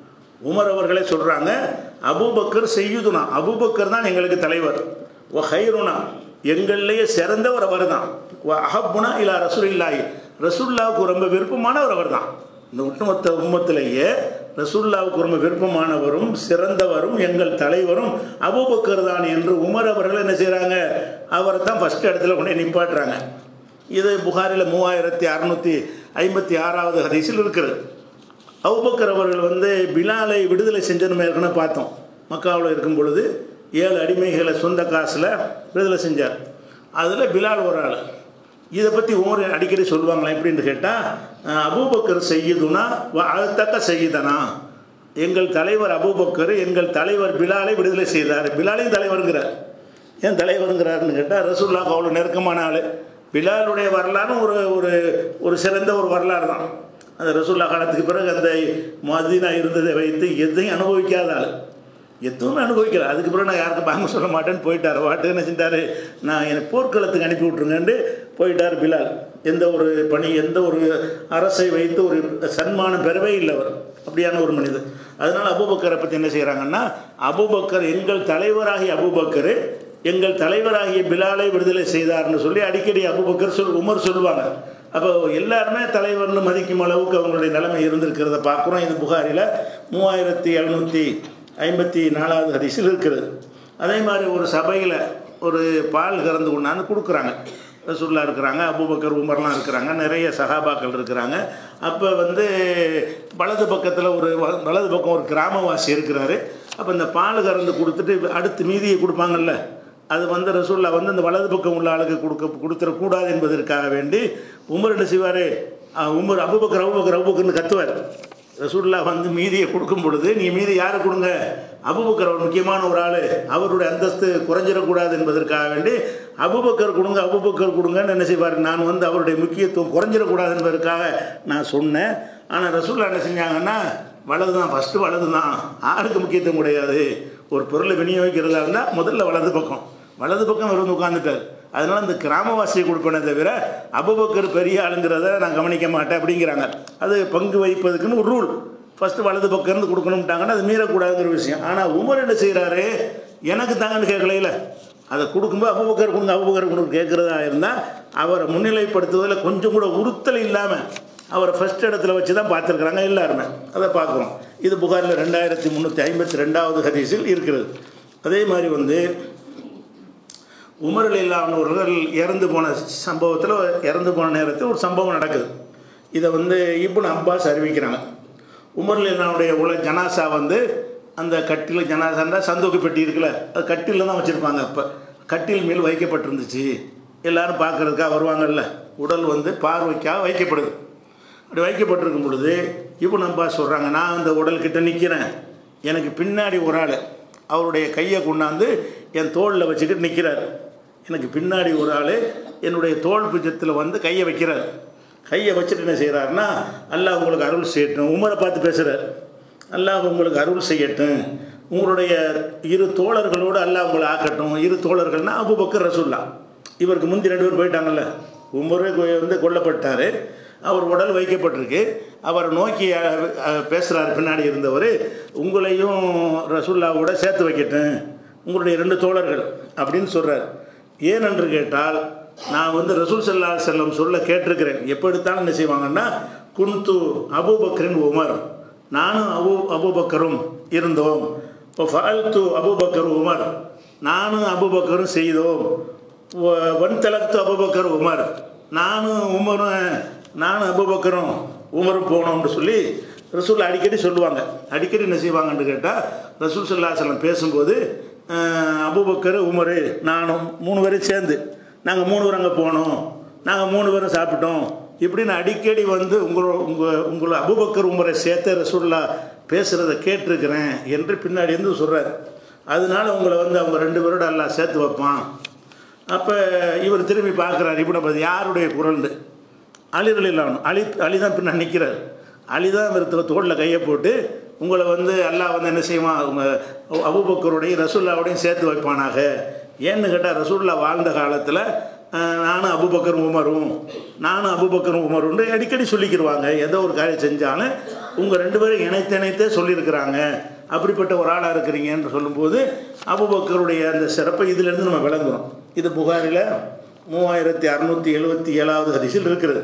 உமர் அவர்களே சொல்கிறாங்க அபூபக்கர் செய்யுதுனா அபூபக்கர் தான் எங்களுக்கு தலைவர் ஓ ஹைருனா எங்கள்லேயே சிறந்தவர் அவர் தான் ஓ அஹப்புனா இல்லா ரசூலில்லாஹி ரசூல்லாவுக்கு ரொம்ப விருப்பமானவர் அவர் தான் இந்த ஒட்டுமொத்த உம்மத்திலேயே ரசூல்லாவுக்கு ரொம்ப விருப்பமானவரும் சிறந்தவரும் எங்கள் தலைவரும் அபூபக்கர் தான் என்று உமர் அவர்கள் என்ன செய்கிறாங்க அவரை தான் ஃபஸ்ட் இடத்துல கொண்டு போய் நிப்பாட்டுறாங்க இது புகாரில் மூவாயிரத்தி அறநூற்றி ஐம்பத்தி ஆறாவது ஹதீஸில் இருக்கிறது அவுபக்கர் அவர்கள் வந்து பிலாலை விடுதலை செஞ்சது ஏற்கனவே பார்த்தோம் மக்காவில் இருக்கும் பொழுது ஏழு அடிமைகளை சொந்த காசில் விடுதலை செஞ்சார் அதில் பிலால் ஒரு ஆள் இதை பற்றி உமர் அடிக்கடி சொல்லுவாங்களே எப்படின்னு கேட்டால் அபூபக்கர் செய்யுதுனா அழுத்தக்க செய்யுதனா எங்கள் தலைவர் அபூபக்கர் எங்கள் தலைவர் பிலாலை விடுதலை செய்தார் பிலாலையும் தலைவருங்கிறார் ஏன் தலைவருங்கிறாருன்னு கேட்டால் ரசூல்லாவுக்கு அவ்வளோ நெருக்கமான ஆள் பிலாலுடைய வரலாறும் ஒரு ஒரு ஒரு சிறந்த ஒரு வரலாறு தான் அந்த ரசூல்லா காலத்துக்கு பிறகு அந்த மதீனா இருந்ததை வைத்து எதையும் அனுபவிக்காத ஆள் எதுவுமே அனுபவிக்கல அதுக்கு பிறகு நான் யாருக்கும் பாங்க சொல்ல மாட்டேன்னு போயிட்டார் வாட்டு என்ன செஞ்சார் நான் எனக்கு போர்க்களத்துக்கு அனுப்பி விட்ருங்கன்ட்டு போயிட்டார் பிலால் எந்த ஒரு பணி எந்த ஒரு அரசை வைத்து ஒரு சன்மானம் பெறவே இல்லை அவர் அப்படியான ஒரு மனிதர் அதனால் அபூபக்கரை பற்றி என்ன செய்கிறாங்கன்னா அபூபக்கர் எங்கள் தலைவராகிய அபூபக்கர் எங்கள் தலைவராகிய பிலாலை விடுதலை செய்தார்னு சொல்லி அடிக்கடி அபூபக்கர் சொல் உமர் சொல்லுவாங்க அப்போ எல்லாருமே தலைவர்னு மதிக்கும் அளவுக்கு அவங்களுடைய நிலைமை இருந்திருக்கிறத பார்க்குறோம் இது புகாரில் மூவாயிரத்தி எழுநூற்றி ஐம்பத்தி நாலாவது ஹதீஸில் இருக்கிறது அதே மாதிரி ஒரு சபையில் ஒரு பால் கறந்து கொண்டாந்து கொடுக்குறாங்க ரசூல்லா இருக்கிறாங்க அபூபக்கர் உமர்லாம் இருக்கிறாங்க நிறைய சகாபாக்கள் இருக்கிறாங்க அப்போ வந்து வலது பக்கத்தில் ஒரு வ- வலது பக்கம் ஒரு கிராமவாசி இருக்கிறாரு அப்போ இந்த பால் கறந்து கொடுத்துட்டு அடுத்து மீதியை கொடுப்பாங்கல்ல அது வந்து ரசூல்லா வந்து இந்த வலது பக்கம் உள்ள ஆளுக்கு கொடுக்க கொடுத்துடக்கூடாது என்பதற்காக வேண்டி உமர் என்ன செய்வார் உமர் அபுபக்கர் அபுபக்கர் அபுபக்கர்னு கத்துவார் ரசூல்லா வந்து மீதியை கொடுக்கும் பொழுது நீ மீதி யாரை கொடுங்க அபுபக்கர் ஒரு முக்கியமான ஒரு ஆள் அவருடைய அந்தஸ்து குறைஞ்சிடக்கூடாது என்பதற்காக வேண்டி அபுபக்கர் கொடுங்க அபுபக்கர் கொடுங்கன்னு என்ன செய்வார் நான் வந்து அவருடைய முக்கியத்துவம் குறைஞ்சிடக்கூடாது என்பதற்காக நான் சொன்னேன் ஆனால் ரசூல்லா என்ன செஞ்சாங்கன்னா வலது தான் ஃபஸ்ட்டு வலது தான் ஆளுக்கு முக்கியத்துவம் கிடையாது ஒரு பொருளை விநியோகிக்கிறதா இருந்தால் முதல்ல வலது பக்கம் வலது பக்கம் இருந்து உட்காந்துட்டார் அதனால் இந்த கிராமவாசியை கொடுப்பேனே தவிர அபுபக்கர் பெரிய ஆளுங்கிறத நான் கவனிக்க மாட்டேன் அப்படிங்கிறாங்க அது பங்கு வைப்பதுக்குன்னு ஒரு ரூல் ஃபஸ்ட்டு வலது பக்கம் இருந்து கொடுக்கணும்ட்டாங்கன்னா அது மீறக்கூடாதுங்கிற விஷயம் ஆனால் உமர் என்ன செய்கிறாரு எனக்கு தாங்கன்னு கேட்கலையில அதை கொடுக்கும்போது அபுபக்கர் கொடுங்க அபுபக்கர் கொடுங்க கேட்குறதா இருந்தால் அவரை முன்னிலைப்படுத்துவதில் கொஞ்சம் கூட உறுத்தல் இல்லாமல் அவரை ஃபஸ்ட் இடத்துல வச்சு தான் பார்த்துருக்குறாங்க எல்லாருமே அதை பார்க்குறோம் இது புகாரில் ரெண்டாயிரத்தி முந்நூற்றி ஐம்பத்தி ரெண்டாவது ஹதீஸில் இருக்கிறது அதே மாதிரி வந்து உமர் இல்லாதவர்கள் இறந்து போன சம்பவத்தில் இறந்து போன நேரத்தில் ஒரு சம்பவம் நடக்குது இதை வந்து இப்னு அப்பாஸ் அறிவிக்கிறாங்க உமர் இல்லாவுடைய உல ஜனாசா வந்து அந்த கட்டில் ஜனாசாண்டா சந்தோக்கு பெட்டி இருக்குல்ல அது கட்டிலில் தான் வச்சுருப்பாங்க அப்போ கட்டில் மேல் வைக்கப்பட்டிருந்துச்சு எல்லாரும் பார்க்குறதுக்காக வருவாங்கல்ல உடல் வந்து பார்வைக்காக வைக்கப்படுது அப்படி வைக்கப்பட்டிருக்கும் பொழுது இப்னு அப்பாஸ் சொல்கிறாங்க நான் அந்த உடல் கிட்ட நிற்கிறேன் எனக்கு பின்னாடி ஒரு ஆள் அவருடைய கையை கொண்டாந்து என் தோளில் வச்சுக்கிட்டு நிற்கிறார் எனக்கு பின்னாடி ஒரு ஆள் என்னுடைய தோல் பிஜத்தில் வந்து கையை வைக்கிறார் கையை வச்சுட்டு என்ன செய்கிறாருன்னா அல்லாஹ் உங்களுக்கு அருள் செய்யட்டும் உமரை பார்த்து பேசுகிறார் அல்லாஹ் உங்களுக்கு அருள் செய்யட்டும் உங்களுடைய இரு தோழர்களோடு அல்லாஹ் உங்களை ஆக்கட்டும் இரு தோழர்கள்னா அபுபக்கர் ரசூல்லா இவருக்கு முந்தி ரெண்டு பேர் போயிட்டாங்கல்ல உமரே வந்து கொல்லப்பட்டார் அவர் உடல் வைக்கப்பட்டிருக்கு அவரை நோக்கி பேசுகிறார் பின்னாடி இருந்தவர் உங்களையும் ரசூல்லாவோட சேர்த்து வைக்கட்டும் உங்களுடைய ரெண்டு தோழர்கள் அப்படின்னு சொல்கிறார் ஏனென்று கேட்டால் நான் வந்து ரசூல் சல்லா செல்லம் சொல்ல கேட்டிருக்கிறேன் எப்போ எடுத்தாலும் என்ன செய்வாங்கன்னா குன்து அபூபக்கரின் உமர் நானும் அபு அபுபக்கரும் இருந்தோம் இப்போ ஃபால்து அபுபக்கர் உமர் நானும் அபுபக்கரும் செய்தோம் வன் தலத்து அபுபக்கர் உமர் நானும் உமரும் நானும் அபுபக்கரும் உமரும் போனோம்னு சொல்லி ரசூல் அடிக்கடி சொல்லுவாங்க அடிக்கடி என்ன செய்வாங்கன்னு கேட்டால் ரசூல் சல்லா செல்லம் பேசும்போது அபுபக்கர் உமர் நானும் மூணு பேரும் சேர்ந்து நாங்கள் மூணு பேரும் அங்கே போனோம் நாங்கள் மூணு பேரும் சாப்பிட்டோம் இப்படின்னு அடிக்கடி வந்து உங்களோட உங்கள் உங்களை அபுபக்கர் உமரை சேர்த்த ரசூல்லா பேசுகிறத கேட்டிருக்கிறேன் என்று பின்னாடி இருந்து சொல்கிறார் அதனால உங்களை வந்து அவங்க ரெண்டு பேரோட எல்லாம் சேர்த்து வைப்பான் அப்போ இவர் திரும்பி பார்க்குறாரு இப்படி பார்த்து யாருடைய குரல்னு அலிரல் இல்லாமல் அலி அலி தான் பின்ன நிற்கிறார் அலி தான் இவர் தோளில் கையை போட்டு உங்களை வந்து அல்லாஹ் வந்து என்ன செய்வான் அவங்க அபுபக்கருடையும் ரசூல்லாவோடையும் சேர்த்து வைப்பானாக ஏன்னு கேட்டால் ரசூல்லா வாழ்ந்த காலத்தில் நானும் அபுபக்கர் உமரும் நானும் அபுபக்கர் உமருன்னு அடிக்கடி சொல்லிக்கிடுவாங்க ஏதோ ஒரு காரியம் செஞ்சாலும் உங்கள் ரெண்டு பேரும் இணைத்து இணைத்தே சொல்லியிருக்கிறாங்க அப்படிப்பட்ட ஒரு ஆளாக இருக்கிறீங்கன்னு சொல்லும்போது அபுபக்கருடைய அந்த சிறப்பை இதிலேருந்து நம்ம விளங்குறோம் இது புகாரில் மூவாயிரத்தி அறநூற்றி எழுபத்தி ஏழாவது ஹரிசில் இருக்கிறது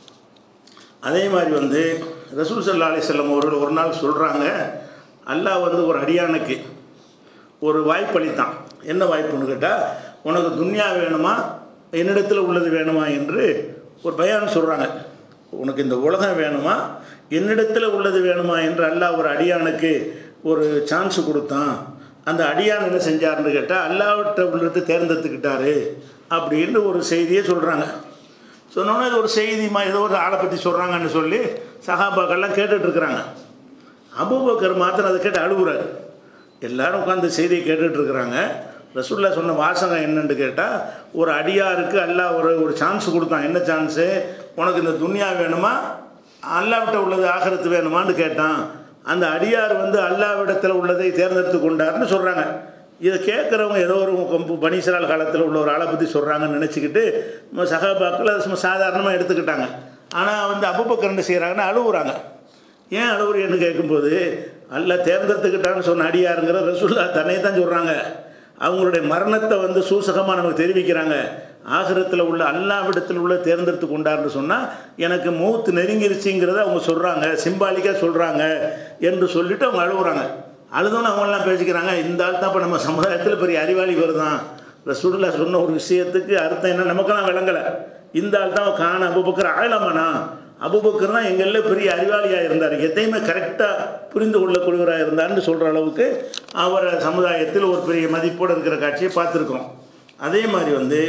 அதே மாதிரி வந்து ரசூல் சல்லா அலி செல்லம் அவர்கள் ஒரு நாள் சொல்கிறாங்க அல்லாஹ் வந்து ஒரு அடியானுக்கு ஒரு வாய்ப்பு அளித்தான் என்ன வாய்ப்புன்னு கேட்டால் உனக்கு துன்யா வேணுமா என்னிடத்தில் உள்ளது வேணுமா என்று ஒரு பயான் சொல்கிறாங்க உனக்கு இந்த உலகம் வேணுமா என்னிடத்தில் உள்ளது வேணுமா என்று அல்லாஹ் ஒரு அடியானுக்கு ஒரு சான்ஸ் கொடுத்தான் அந்த அடியான் என்ன செஞ்சார்னு கேட்டால் அல்லாவிட்ட உள்ளது தேர்ந்தெடுத்துக்கிட்டாரு அப்படின்னு ஒரு செய்தியை சொல்கிறாங்க சொன்னோன்னே இது ஒரு செய்திமா ஏதோ ஒரு ஆளை பற்றி சொல்கிறாங்கன்னு சொல்லி சகாபாக்கள்லாம் கேட்டுட்ருக்குறாங்க அபூபக்கர் மாத்திரம் அதை கேட்டு அழுகுறாரு எல்லாரும் உட்காந்து செய்தியை கேட்டுட்ருக்குறாங்க ரசுல்லா சொன்ன வாசகம் என்னன்னு கேட்டால் ஒரு அடியாருக்கு அல்லாஹ் ஒரு ஒரு சான்ஸ் கொடுத்தான் என்ன சான்ஸு உனக்கு இந்த துன்யா வேணுமா அல்லாவிட்ட உள்ளது ஆகரத்து வேணுமான்னு கேட்டான் அந்த அடியார் வந்து அல்லாவிடத்தில் உள்ளதை தேர்ந்தெடுத்து கொண்டார்னு சொல்கிறாங்க இதை கேட்குறவங்க ஏதோ ஒரு கொம்பு பனீசரால் காலத்தில் உள்ள ஒரு ஆளை பற்றி சொல்கிறாங்கன்னு நினச்சிக்கிட்டு சகாபாக்கள் அதை சும்மா சாதாரணமாக எடுத்துக்கிட்டாங்க ஆனால் வந்து அபுபக்கர் என்ன செய்கிறாங்கன்னா அழுகுறாங்க ஏன் அழுகுறேன்னு கேட்கும்போது அல்ல தேர்ந்தெடுத்துக்கிட்டான்னு சொன்ன அடியாருங்கிற ரசூல்லா தன்னை தான் சொல்கிறாங்க அவங்களுடைய மரணத்தை வந்து சூசகமாக நமக்கு தெரிவிக்கிறாங்க ஆகிரத்தில் உள்ள அல்லாவிடத்தில் உள்ள தேர்ந்தெடுத்து கொண்டார்னு சொன்னால் எனக்கு மூத்து நெருங்கிருச்சுங்கிறத அவங்க சொல்கிறாங்க சிம்பாலிக்காக சொல்கிறாங்க என்று சொல்லிவிட்டு அவங்க அழுகுறாங்க அழுதோன்னு அவங்களாம் பேசிக்கிறாங்க இந்த ஆள் தான் இப்போ நம்ம சமுதாயத்தில் பெரிய அறிவாளி வருதான் ரசூல்லா சொன்ன ஒரு விஷயத்துக்கு அர்த்தம் என்ன நமக்கெல்லாம் விளங்கலை இந்த ஆள் தான் காண அபுபக்கர் ஆழமானா அபுபக்கர் தான் எங்களில் பெரிய அறிவாளியாக இருந்தார் எதையுமே கரெக்டாக புரிந்து கொள்ளக்கூடியவராக இருந்தார்னு சொல்கிற அளவுக்கு அவரை சமுதாயத்தில் ஒரு பெரிய மதிப்போடு இருக்கிற காட்சியை பார்த்துருக்கோம் அதே மாதிரி வந்து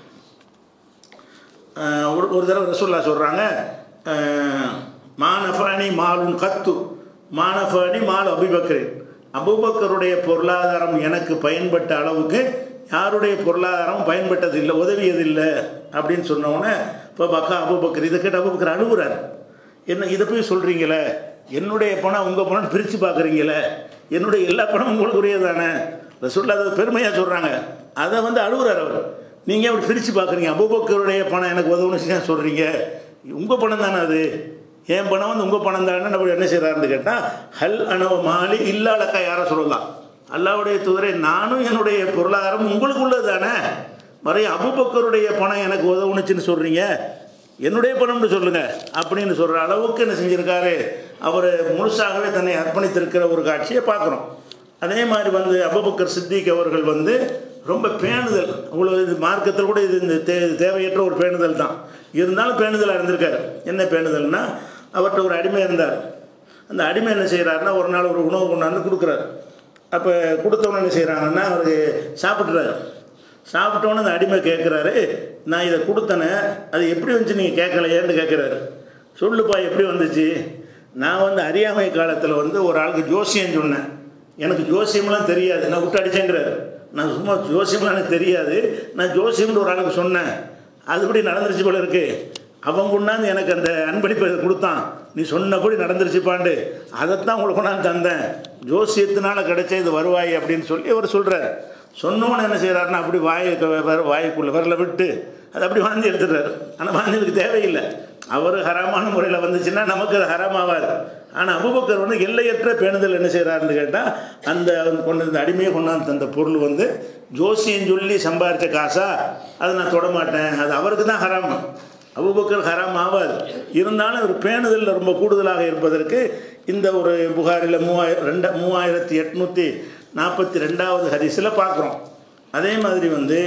ஒரு ஒரு தடவை ரசூல்லா சொல்கிறாங்க மானஃபானி மாலுன் கத்து மானஃபானி மால் அபிபக்கரின் அபுபக்கருடைய பொருளாதாரம் எனக்கு பயன்பட்ட அளவுக்கு யாருடைய பொருளாதாரம் பயன்பட்டதில்லை உதவியதில்லை அப்படின்னு சொன்னோடனே இப்போ பக்கா அபுபக்கர் இதை கேட்டு அபுபக்கர் அழுகுறார் என்ன இதை போய் சொல்கிறீங்களே என்னுடைய பணம் உங்கள் பணம் பிரித்து பார்க்குறீங்களே என்னுடைய எல்லா பணமும் உங்களுக்கு உரியதானே ரசூல்லா அதை பெருமையாக சொல்கிறாங்க அதை வந்து அழுகுறார் அவர் நீங்கள் அப்படி பிரித்து பார்க்குறீங்க அபுபக்கருடைய பணம் எனக்கு உதவுன்னு சொல்கிறீங்க உங்கள் பணம் தானே அது என் பணம் வந்து உங்கள் பணம் தானே நம்ம என்ன செய்கிறாருன்னு கேட்டால் ஹல் அனவ மாலி இல்லாலக்கா யாரை சொல்லலாம் அல்லாவுடைய தூதரை நானும் என்னுடைய பொருளாதாரம் உங்களுக்கு உள்ளது தானே மறைய அபுபக்கருடைய பணம் எனக்கு உதவுனுச்சுன்னு சொல்கிறீங்க என்னுடைய பணம்னு சொல்லுங்க அப்படின்னு சொல்கிற அளவுக்கு என்ன செஞ்சுருக்காரு அவர் முழுசாகவே தன்னை அர்ப்பணித்திருக்கிற ஒரு காட்சியை பார்க்குறோம் அதே மாதிரி வந்து அபுபக்கர் சித்திக் அவர்கள் வந்து ரொம்ப பேணுதல் அவ்வளோ இது மார்க்கத்தில் கூட இது இந்த தே தேவையற்ற ஒரு பேணுதல் தான் இருந்தாலும் பேணுதலாக இருந்திருக்காரு என்ன பேணுதல்னா அவர்கிட்ட ஒரு அடிமை இருந்தார் அந்த அடிமை என்ன செய்கிறாருன்னா ஒரு நாள் ஒரு உணவு கொண்டாந்து கொடுக்குறாரு அப்போ கொடுத்தவன என்ன செய்கிறாங்கன்னா அவருக்கு சாப்பிட்றாரு சாப்பிட்டோன்னு அந்த அடிமை கேட்குறாரு நான் இதை கொடுத்தனே அது எப்படி வந்துச்சு நீங்கள் கேட்கலையேன்னு கேட்குறாரு சொல்லுப்பா எப்படி வந்துச்சு நான் வந்து அறியாமை காலத்தில் வந்து ஒரு ஆளுக்கு ஜோசியம் சொன்னேன் எனக்கு ஜோசியம்லாம் தெரியாது நான் விட்டு அடிச்சேங்கிறாரு நான் சும்மா ஜோசியம்லாம் எனக்கு தெரியாது நான் ஜோசியம்னு ஒரு ஆளுக்கு சொன்னேன் அதுபடி நடந்துருச்சு போல இருக்கு அவன் கொண்டாந்து எனக்கு அந்த அன்பளிப்பை கொடுத்தான் நீ சொன்னபடி நடந்துருச்சுப்பாண்டு அதைத்தான் உங்களுக்கு கொண்டாந்து தந்தேன் ஜோசியத்தினால கிடைச்ச இது வருவாய் அப்படின்னு சொல்லி அவர் சொல்கிறார் சொன்னவன என்ன செய்கிறாருன்னா அப்படி வாயை வாய்க்குள்ளே விரல விட்டு அதை அப்படி வாந்தி எடுத்துடுறாரு ஆனால் வாந்திக்கு தேவையில்லை அவர் ஹராமான முறையில் வந்துச்சுன்னா நமக்கு அது ஹராமாவாது ஆனால் அபுபக்கர் வந்து எல்லையற்ற பேணுதல் என்ன செய்கிறாருன்னு கேட்டால் அந்த கொண்டு இந்த அடிமையை கொண்டாந்து தந்த பொருள் வந்து ஜோசியம் சொல்லி சம்பாரித்த காசா அதை நான் தொடமாட்டேன் அது அவருக்கு தான் ஹராம் அபுபக்கர் ஹராம் ஆகாது இருந்தாலும் ஒரு பேணுதலில் ரொம்ப கூடுதலாக இருப்பதற்கு இந்த ஒரு புகாரில் மூவாயிரம் ரெண்ட மூவாயிரத்தி எட்நூற்றி நாற்பத்தி ரெண்டாவது ஹரிஸில் பார்க்குறோம் அதே மாதிரி வந்து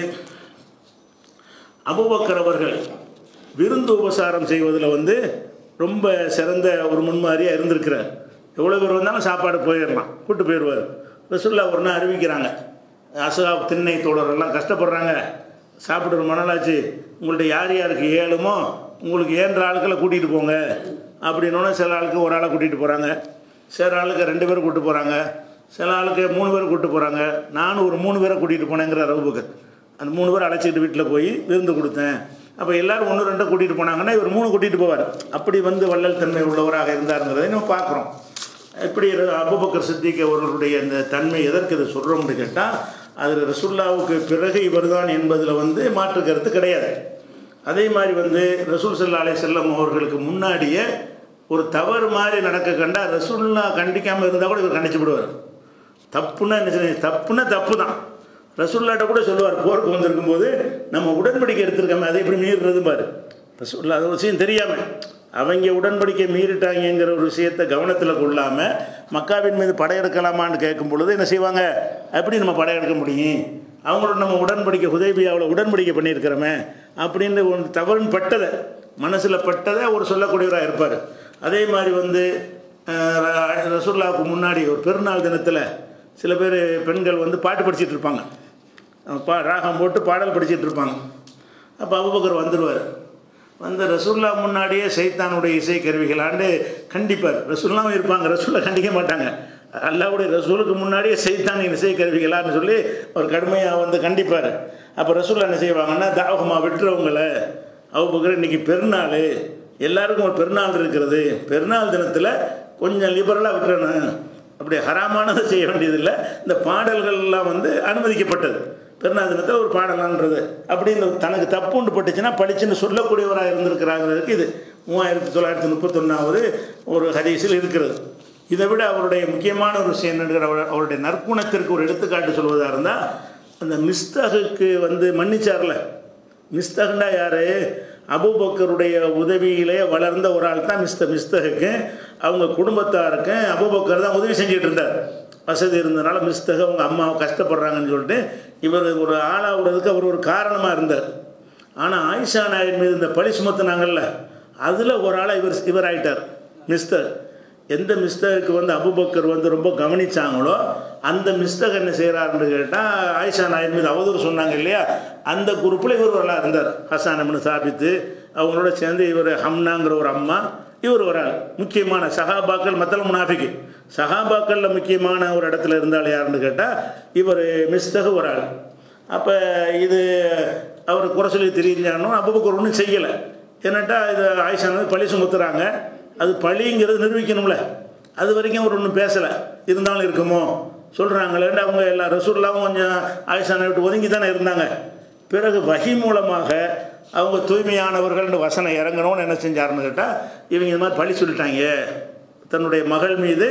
அபுபக்கர் அவர்கள் விருந்து உபசாரம் செய்வதில் வந்து ரொம்ப சிறந்த ஒரு முன்மாதிரியாக இருந்திருக்கிறார் எவ்வளோ பேர் வந்தாலும் சாப்பாடு போயிடலாம் கூட்டு போயிடுவார் ரசுல்லா ஒரு நாள் அறிவிக்கிறாங்க அசகாப் திண்ணை தோழரெல்லாம் கஷ்டப்படுறாங்க சாப்பிடுற மணலாச்சு உங்கள்ட்ட யார் யாருக்கு ஏழுமோ உங்களுக்கு ஏன்ற ஆட்களை கூட்டிகிட்டு போங்க அப்படின்னோடனே சில ஆளுக்கு ஒரு ஆளை கூட்டிகிட்டு போகிறாங்க சில ஆளுக்கு ரெண்டு பேரும் கூப்பிட்டு போகிறாங்க சில ஆளுக்கு மூணு பேரை கூப்பிட்டு போகிறாங்க நானும் ஒரு மூணு பேரை கூட்டிகிட்டு போனேங்கிற ரவுபக்கர் அந்த மூணு பேர் அழைச்சிட்டு வீட்டில் போய் விருந்து கொடுத்தேன் அப்போ எல்லோரும் ஒன்று ரெண்டை கூட்டிகிட்டு போனாங்கன்னா இவர் மூணு கூட்டிகிட்டு போவார் அப்படி வந்து வள்ளல் தன்மை உள்ளவராக இருந்தாருங்கிறதை நம்ம பார்க்குறோம் இப்படி அபுபக்கர் சித்திக் அவர்களுடைய இந்த தன்மை எதற்கு இதை சொல்கிறோம்னு கேட்டால் அதில் ரசுல்லாவுக்கு பிறகு இவர்தான் என்பதில் வந்து மாற்று கருத்து கிடையாது அதே மாதிரி வந்து ரசூல் சல்லா அலை செல்லம் அவர்களுக்கு முன்னாடியே ஒரு தவறு மாதிரி நடக்க கண்டா ரசூல்லா கண்டிக்காமல் இருந்தால் கூட இவர் கண்டிச்சு விடுவார் தப்புன்னா என்ன செய்ய தப்புன்னா தப்பு தான் ரசூல்லாட்ட கூட சொல்லுவார் போருக்கு வந்திருக்கும் போது நம்ம உடன்படிக்கை எடுத்திருக்கோமே அதை எப்படி மீறுறது பாரு ரசூல்லா அது விஷயம் தெரியாமல் அவங்க உடன்படிக்கை மீறிட்டாங்கங்கிற ஒரு விஷயத்தை கவனத்தில் கொள்ளாமல் மக்காவின் மீது படையெடுக்கலாமான்னு கேட்கும் பொழுது என்ன செய்வாங்க எப்படி நம்ம படையெடுக்க முடியும் அவங்களோட நம்ம உடன்படிக்கை உதவியாவில் உடன்படிக்கை பண்ணியிருக்கிறோமே அப்படின்னு ஒன்று தவறுன்னு பட்டதை மனசில் பட்டதை அவர் சொல்லக்கூடியவராக இருப்பார் அதே மாதிரி வந்து ரசூல்லாவுக்கு முன்னாடி ஒரு பெருநாள் தினத்தில் சில பேர் பெண்கள் வந்து பாட்டு படிச்சிட்டு இருப்பாங்க பா ராகம் போட்டு பாடல் படிச்சிட்டு இருப்பாங்க அப்போ அபுபக்கர் வந்துடுவார் வந்து ரசூல்லா முன்னாடியே சைத்தானுடைய இசை கருவிகளாண்டு கண்டிப்பார் ரசூல்லாவும் இருப்பாங்க ரசூல்லா கண்டிக்க மாட்டாங்க அல்லாவுடைய ரசூலுக்கு முன்னாடியே சைத்தானின் இசை கருவிகளான்னு சொல்லி அவர் கடுமையாக வந்து கண்டிப்பார் அப்போ ரசூல்லா என்ன செய்வாங்கன்னா தாவகமாக விட்டுறவங்கள அவ்வளோ இன்றைக்கி பெருநாள் எல்லாருக்கும் ஒரு பெருநாள் இருக்கிறது பெருநாள் தினத்தில் கொஞ்சம் லிபரலாக விட்டுறணும் அப்படி ஹராமானதை செய்ய வேண்டியதில்லை இந்த பாடல்கள்லாம் வந்து அனுமதிக்கப்பட்டது பெருநாள் தினத்தில் ஒரு பாடலான்றது அப்படி இந்த தனக்கு தப்புண்டு பட்டுச்சுன்னா படிச்சுன்னு சொல்லக்கூடியவராக இருந்திருக்கிறாங்கிறதுக்கு இது மூவாயிரத்தி தொள்ளாயிரத்தி முப்பத்தொன்னாவது ஒரு ஹதீஸில் இருக்கிறது இதை விட அவருடைய முக்கியமான ஒரு விஷயம் என்னங்கிற அவருடைய நற்குணத்திற்கு ஒரு எடுத்துக்காட்டு சொல்வதாக இருந்தால் அந்த மிஸ்தகுக்கு வந்து மன்னிச்சார்ல மிஸ்தகுண்டா யார் அபுபக்கருடைய உதவியிலே வளர்ந்த ஒரு ஆள் தான் மிஸ்த மிஸ்தகுக்கு அவங்க குடும்பத்தாருக்கு அபுபக்கர் தான் உதவி செஞ்சுட்டு இருந்தார் வசதி இருந்ததுனால மிஸ்தக அவங்க அம்மா கஷ்டப்படுறாங்கன்னு சொல்லிட்டு இவர் ஒரு ஆளாகிறதுக்கு அவர் ஒரு காரணமாக இருந்தார் ஆனால் ஆயிஷா நாயர் மீது இந்த பழி சுமத்துனாங்கல்ல அதில் ஒரு ஆளாக இவர் இவர் ஆயிட்டார் மிஸ்தர் எந்த மிஸ்தகுக்கு வந்து அபுபக்கர் வந்து ரொம்ப கவனிச்சாங்களோ அந்த மிஸ்தக் என்ன செய்கிறாருன்னு கேட்டால் ஆயிஷா நாயர் மீது அவதூறு சொன்னாங்க இல்லையா அந்த குரூப்பில் இவர் ஒரு ஆளாக இருந்தார் ஹசான் அம்னு சாபித்து அவங்களோட சேர்ந்து இவர் ஹம்னாங்கிற ஒரு அம்மா இவர் ஒரு ஆள் முக்கியமான சஹாபாக்கள் மத்தல முனாஃபிக்கு சஹாபாக்களில் முக்கியமான ஒரு இடத்துல இருந்தால் யாருன்னு கேட்டால் இவர் மிஸ்தக ஒரு ஆள் அப்போ இது அவர் குறை சொல்லி தெரிஞ்சானோ அபுபக்கர் ஒன்றும் செய்யலை என்னட்டா இது ஆயிஷா பழி சுமத்துறாங்க அது பழிங்கிறது நிரூபிக்கணும்ல அது வரைக்கும் அவர் ஒன்றும் பேசலை இருந்தாலும் இருக்குமோ சொல்கிறாங்களேன்னு அவங்க எல்லா ரசூல்லாவும் கொஞ்சம் ஆயிஷானை விட்டு ஒதுங்கி தானே இருந்தாங்க பிறகு வகி மூலமாக அவங்க தூய்மையானவர்கள்னு வசனம் இறங்கணும்னு என்ன செஞ்சாருன்னு கேட்டால் இவங்க இந்த மாதிரி பழி சொல்லிட்டாங்க தன்னுடைய மகள் மீது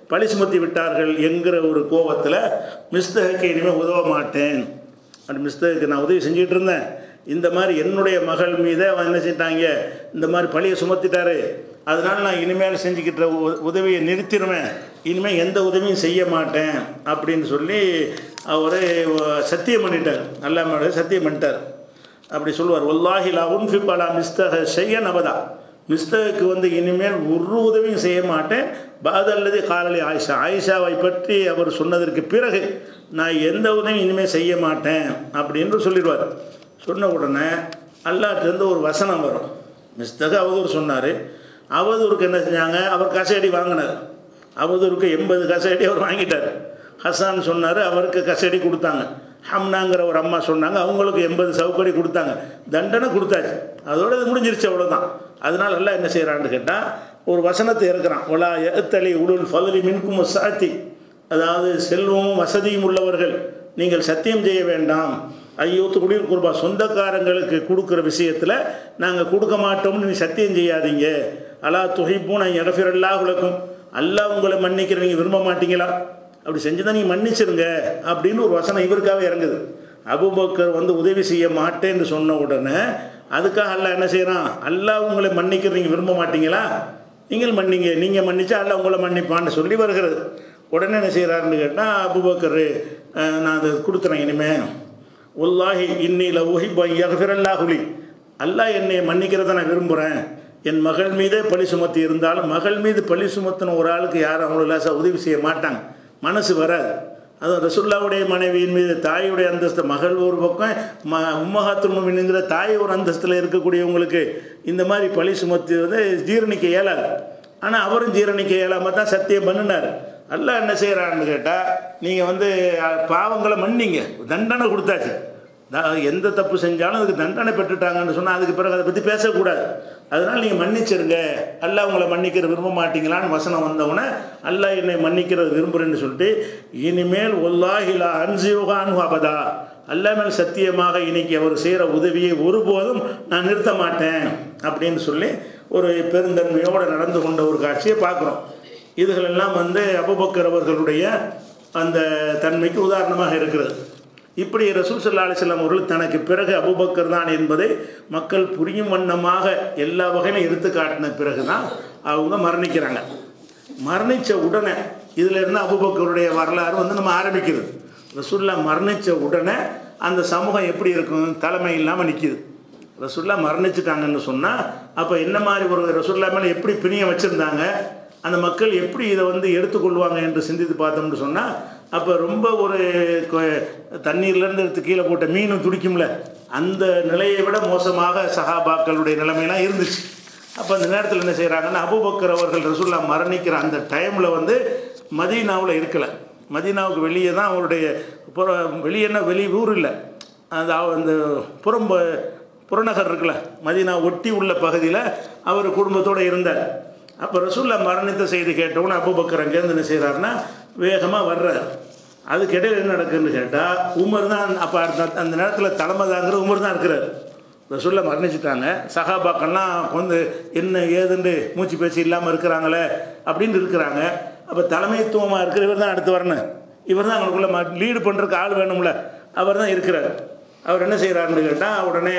பழி சுமத்தி விட்டார்கள் என்கிற ஒரு கோபத்தில் மிஸ்தகுக்கு இனிமேல் உதவ மாட்டேன் அந்த மிஸ்தகுக்கு நான் உதவி செஞ்சுட்டு இருந்தேன் இந்த மாதிரி என்னுடைய மகள் மீதே அவன் என்ன செஞ்சிட்டாங்க இந்த மாதிரி பழியை சுமத்திட்டாரு அதனால நான் இனிமேல் செஞ்சுக்கிட்ட உ- உதவியை நிறுத்திடுவேன் இனிமேல் எந்த உதவியும் செய்ய மாட்டேன் அப்படின்னு சொல்லி அவர் சத்தியம் பண்ணிட்டார் அல்லா மேலே சத்தியம் பண்ணிட்டார் அப்படி சொல்லுவார் ஒல்லாஹி லா உன்ஃபிபலா மிஸ்தக செய்ய நபதா மிஸ்தகுக்கு வந்து இனிமேல் ஒரு உதவியும் செய்ய மாட்டேன் பாதல்லது காலலி ஆயிஷா ஆயிஷாவை பற்றி அவர் சொன்னதற்கு பிறகு நான் எந்த உதவியும் இனிமேல் செய்ய மாட்டேன் அப்படின்னு சொல்லிடுவார் சொன்ன உடனே அல்லாட்டிருந்து ஒரு வசனம் வரும் மிஸ்தக அவதூறு சொன்னார் அவதூறுக்கு என்ன செஞ்சாங்க அவர் கசையடி வாங்கினார் அவதூறுக்கு எண்பது கசையடி அவர் வாங்கிட்டார் ஹசான் சொன்னார் அவருக்கு கசையடி கொடுத்தாங்க ஹம்னாங்கிற ஒரு அம்மா சொன்னாங்க அவங்களுக்கு எண்பது சவுக்கடி கொடுத்தாங்க தண்டனை கொடுத்தாச்சு அதோட இது முடிஞ்சிருச்சு அவ்வளோதான் அதனால எல்லாம் என்ன செய்கிறான்னு கேட்டால் ஒரு வசனத்தை இறக்குறான் ஒலா எத்தலி உடுல் ஃபதலி மின்கும் சாத்தி அதாவது செல்வமும் வசதியும் உள்ளவர்கள் நீங்கள் சத்தியம் செய்ய வேண்டாம் ஐயோத்து குடியில் குருபா சொந்தக்காரங்களுக்கு கொடுக்குற விஷயத்தில் நாங்கள் கொடுக்க மாட்டோம்னு நீ சத்தியம் செய்யாதீங்க அலா துகைப்பூன் எடஃபிரல்லா உலகம் அல்லாஹ் உங்களை மன்னிக்கிற நீங்கள் விரும்ப மாட்டீங்களா அப்படி செஞ்சுதான் நீங்கள் மன்னிச்சிருங்க அப்படின்னு ஒரு வசனம் இவருக்காக இறங்குது அபுபக்கர் வந்து உதவி செய்ய மாட்டேன்னு சொன்ன உடனே அதுக்காக அல்லாஹ் என்ன செய்கிறான் அல்லாஹ் உங்களை மன்னிக்கிற நீங்கள் விரும்ப மாட்டீங்களா நீங்கள் மன்னிங்க நீங்கள் மன்னிச்சா அல்லாஹ் உங்களை மன்னிப்பான்னு சொல்லி வருகிறது உடனே என்ன செய்கிறாருன்னு கேட்டால் அபுபக்கர் அஹ், நான் அதை கொடுத்துறேன் இனிமே உல்லாஹி இன்னில உஹிப யஃபிரல்லாஹுலி அல்லாஹ் என்னை மன்னிக்கிறத நான் விரும்புகிறேன் என் மகள் மீதே பழி சுமத்தி இருந்தாலும் மகள் மீது பழி சுமத்தின ஒரு ஆளுக்கு யாரும் அவங்களுக்கு லேசாக உதவி செய்ய மாட்டாங்க மனசு வராது அதுவும் ரசுல்லாவுடைய மனைவியின் மீது தாயுடைய அந்தஸ்து மகள் ஒரு பக்கம் ம உம்மகாத்து முமினுங்கிற தாய் ஒரு அந்தஸ்தில் இருக்கக்கூடியவங்களுக்கு இந்த மாதிரி பழி சுமத்தி வந்து ஜீரணிக்க இயலாது ஆனால் அவரும் ஜீரணிக்க இயலாமல் தான் சத்தியம் பண்ணினார் அல்லாஹ் என்ன செய்கிறான்னு கேட்டால் நீங்கள் வந்து அஹ், பாவங்களை மன்னிங்க தண்டனை கொடுத்தாச்சு த- எந்த தப்பு செஞ்சாலும் அதுக்கு தண்டனை பெற்றுட்டாங்கன்னு சொன்னால் அதுக்கு பிறகு அதை பற்றி பேசக்கூடாது அதனால் நீங்கள் மன்னிச்சிருங்க அல்லாஹ் உங்களை மன்னிக்கிற விரும்ப மாட்டீங்களான்னு வசனம் வந்தவுடனே அல்லாஹ் என்னை மன்னிக்கிறது விரும்புகிறேன்னு சொல்லிட்டு இனிமேல் ஒல்லாஹிலா அன்சியுகான் அபதா அல்லாஹ் மேல் சத்தியமாக இன்னைக்கு அவர் செய்கிற உதவியை ஒருபோதும் நான் நிறுத்த மாட்டேன் அப்படின்னு சொல்லி ஒரு பெருந்தன்மையோடு நடந்து கொண்ட ஒரு காட்சியை பார்க்குறோம் இதுகளெல்லாம் வந்து அபுபக்கர் அவர்களுடைய அந்த தன்மைக்கு உதாரணமாக இருக்கிறது இப்படி ரசூல் சல்லா அலிஸ்லாம் அவர்கள் தனக்கு பிறகு அபுபக்கர் தான் என்பதை மக்கள் புரியும் வண்ணமாக எல்லா வகையிலும் எடுத்து காட்டின பிறகு தான் அவங்க மரணிக்கிறாங்க மரணித்த உடனே இதில் இருந்து அபுபக்கருடைய வரலாறு வந்து நம்ம ஆரம்பிக்கிறது ரசூல்லா மரணித்த உடனே அந்த சமூகம் எப்படி இருக்கும் தலைமை இல்லாமல் நிற்கிது ரசுல்லா மரணிச்சிட்டாங்கன்னு சொன்னால் அப்போ என்ன மாதிரி ஒரு ரசுல்லா மேலே எப்படி பிணியம் வச்சுருந்தாங்க அந்த மக்கள் எப்படி இதை வந்து எடுத்துக்கொள்வாங்க என்று சிந்தித்து பார்த்தோம்னு சொன்னால் அப்போ ரொம்ப ஒரு கொ- தண்ணீர்லேருந்து எடுத்து கீழே போட்ட மீனும் துடிக்கும்ல அந்த நிலையை விட மோசமாக சஹாபாக்களுடைய நிலைமையெல்லாம் இருந்துச்சு அப்போ அந்த நேரத்தில் என்ன செய்கிறாங்கன்னா அபூபக்கர் அவர்கள் ரசூல்லா மரணிக்கிற அந்த டைமில் வந்து மதீனாவில் இருக்கலை மதீனாவுக்கு வெளியே தான் அவருடைய புற வெளியேன்னா வெளி ஊர் இல்லை அது அவ- அந்த புறம்ப புறநகர் இருக்குல்ல மதீனா ஒட்டி உள்ள பகுதியில் அவர் குடும்பத்தோடு இருந்தார் அப்போ ரசூல்லா மரணித்த செய்தி கேட்டவுடனே அபூபக்கர் அங்கேருந்து என்ன செய்கிறாருன்னா வேகமாக வர்றார் அதுக்கு இடையில என்ன நடக்குதுன்னு கேட்டால் உமர் தான் அப்போ அந்த அந்த நேரத்தில் தலைமை தாங்கிற உமர் தான் இருக்கிறார் ரசூல்லா மரணிச்சிட்டாங்க சகாபாக்கள்லாம் வந்து என்ன ஏதுண்டு மூச்சு பேச்சு இல்லாமல் இருக்கிறாங்களே அப்படின்னு இருக்கிறாங்க அப்போ தலைமைத்துவமாக இருக்கிற இவர் தான் அடுத்து வரணும் இவர் தான் அவங்களுக்குள்ள லீடு பண்ணுறதுக்கு ஆள் வேணும்ல அவர் தான் இருக்கிறார் அவர் என்ன செய்கிறாருன்னு கேட்டால் உடனே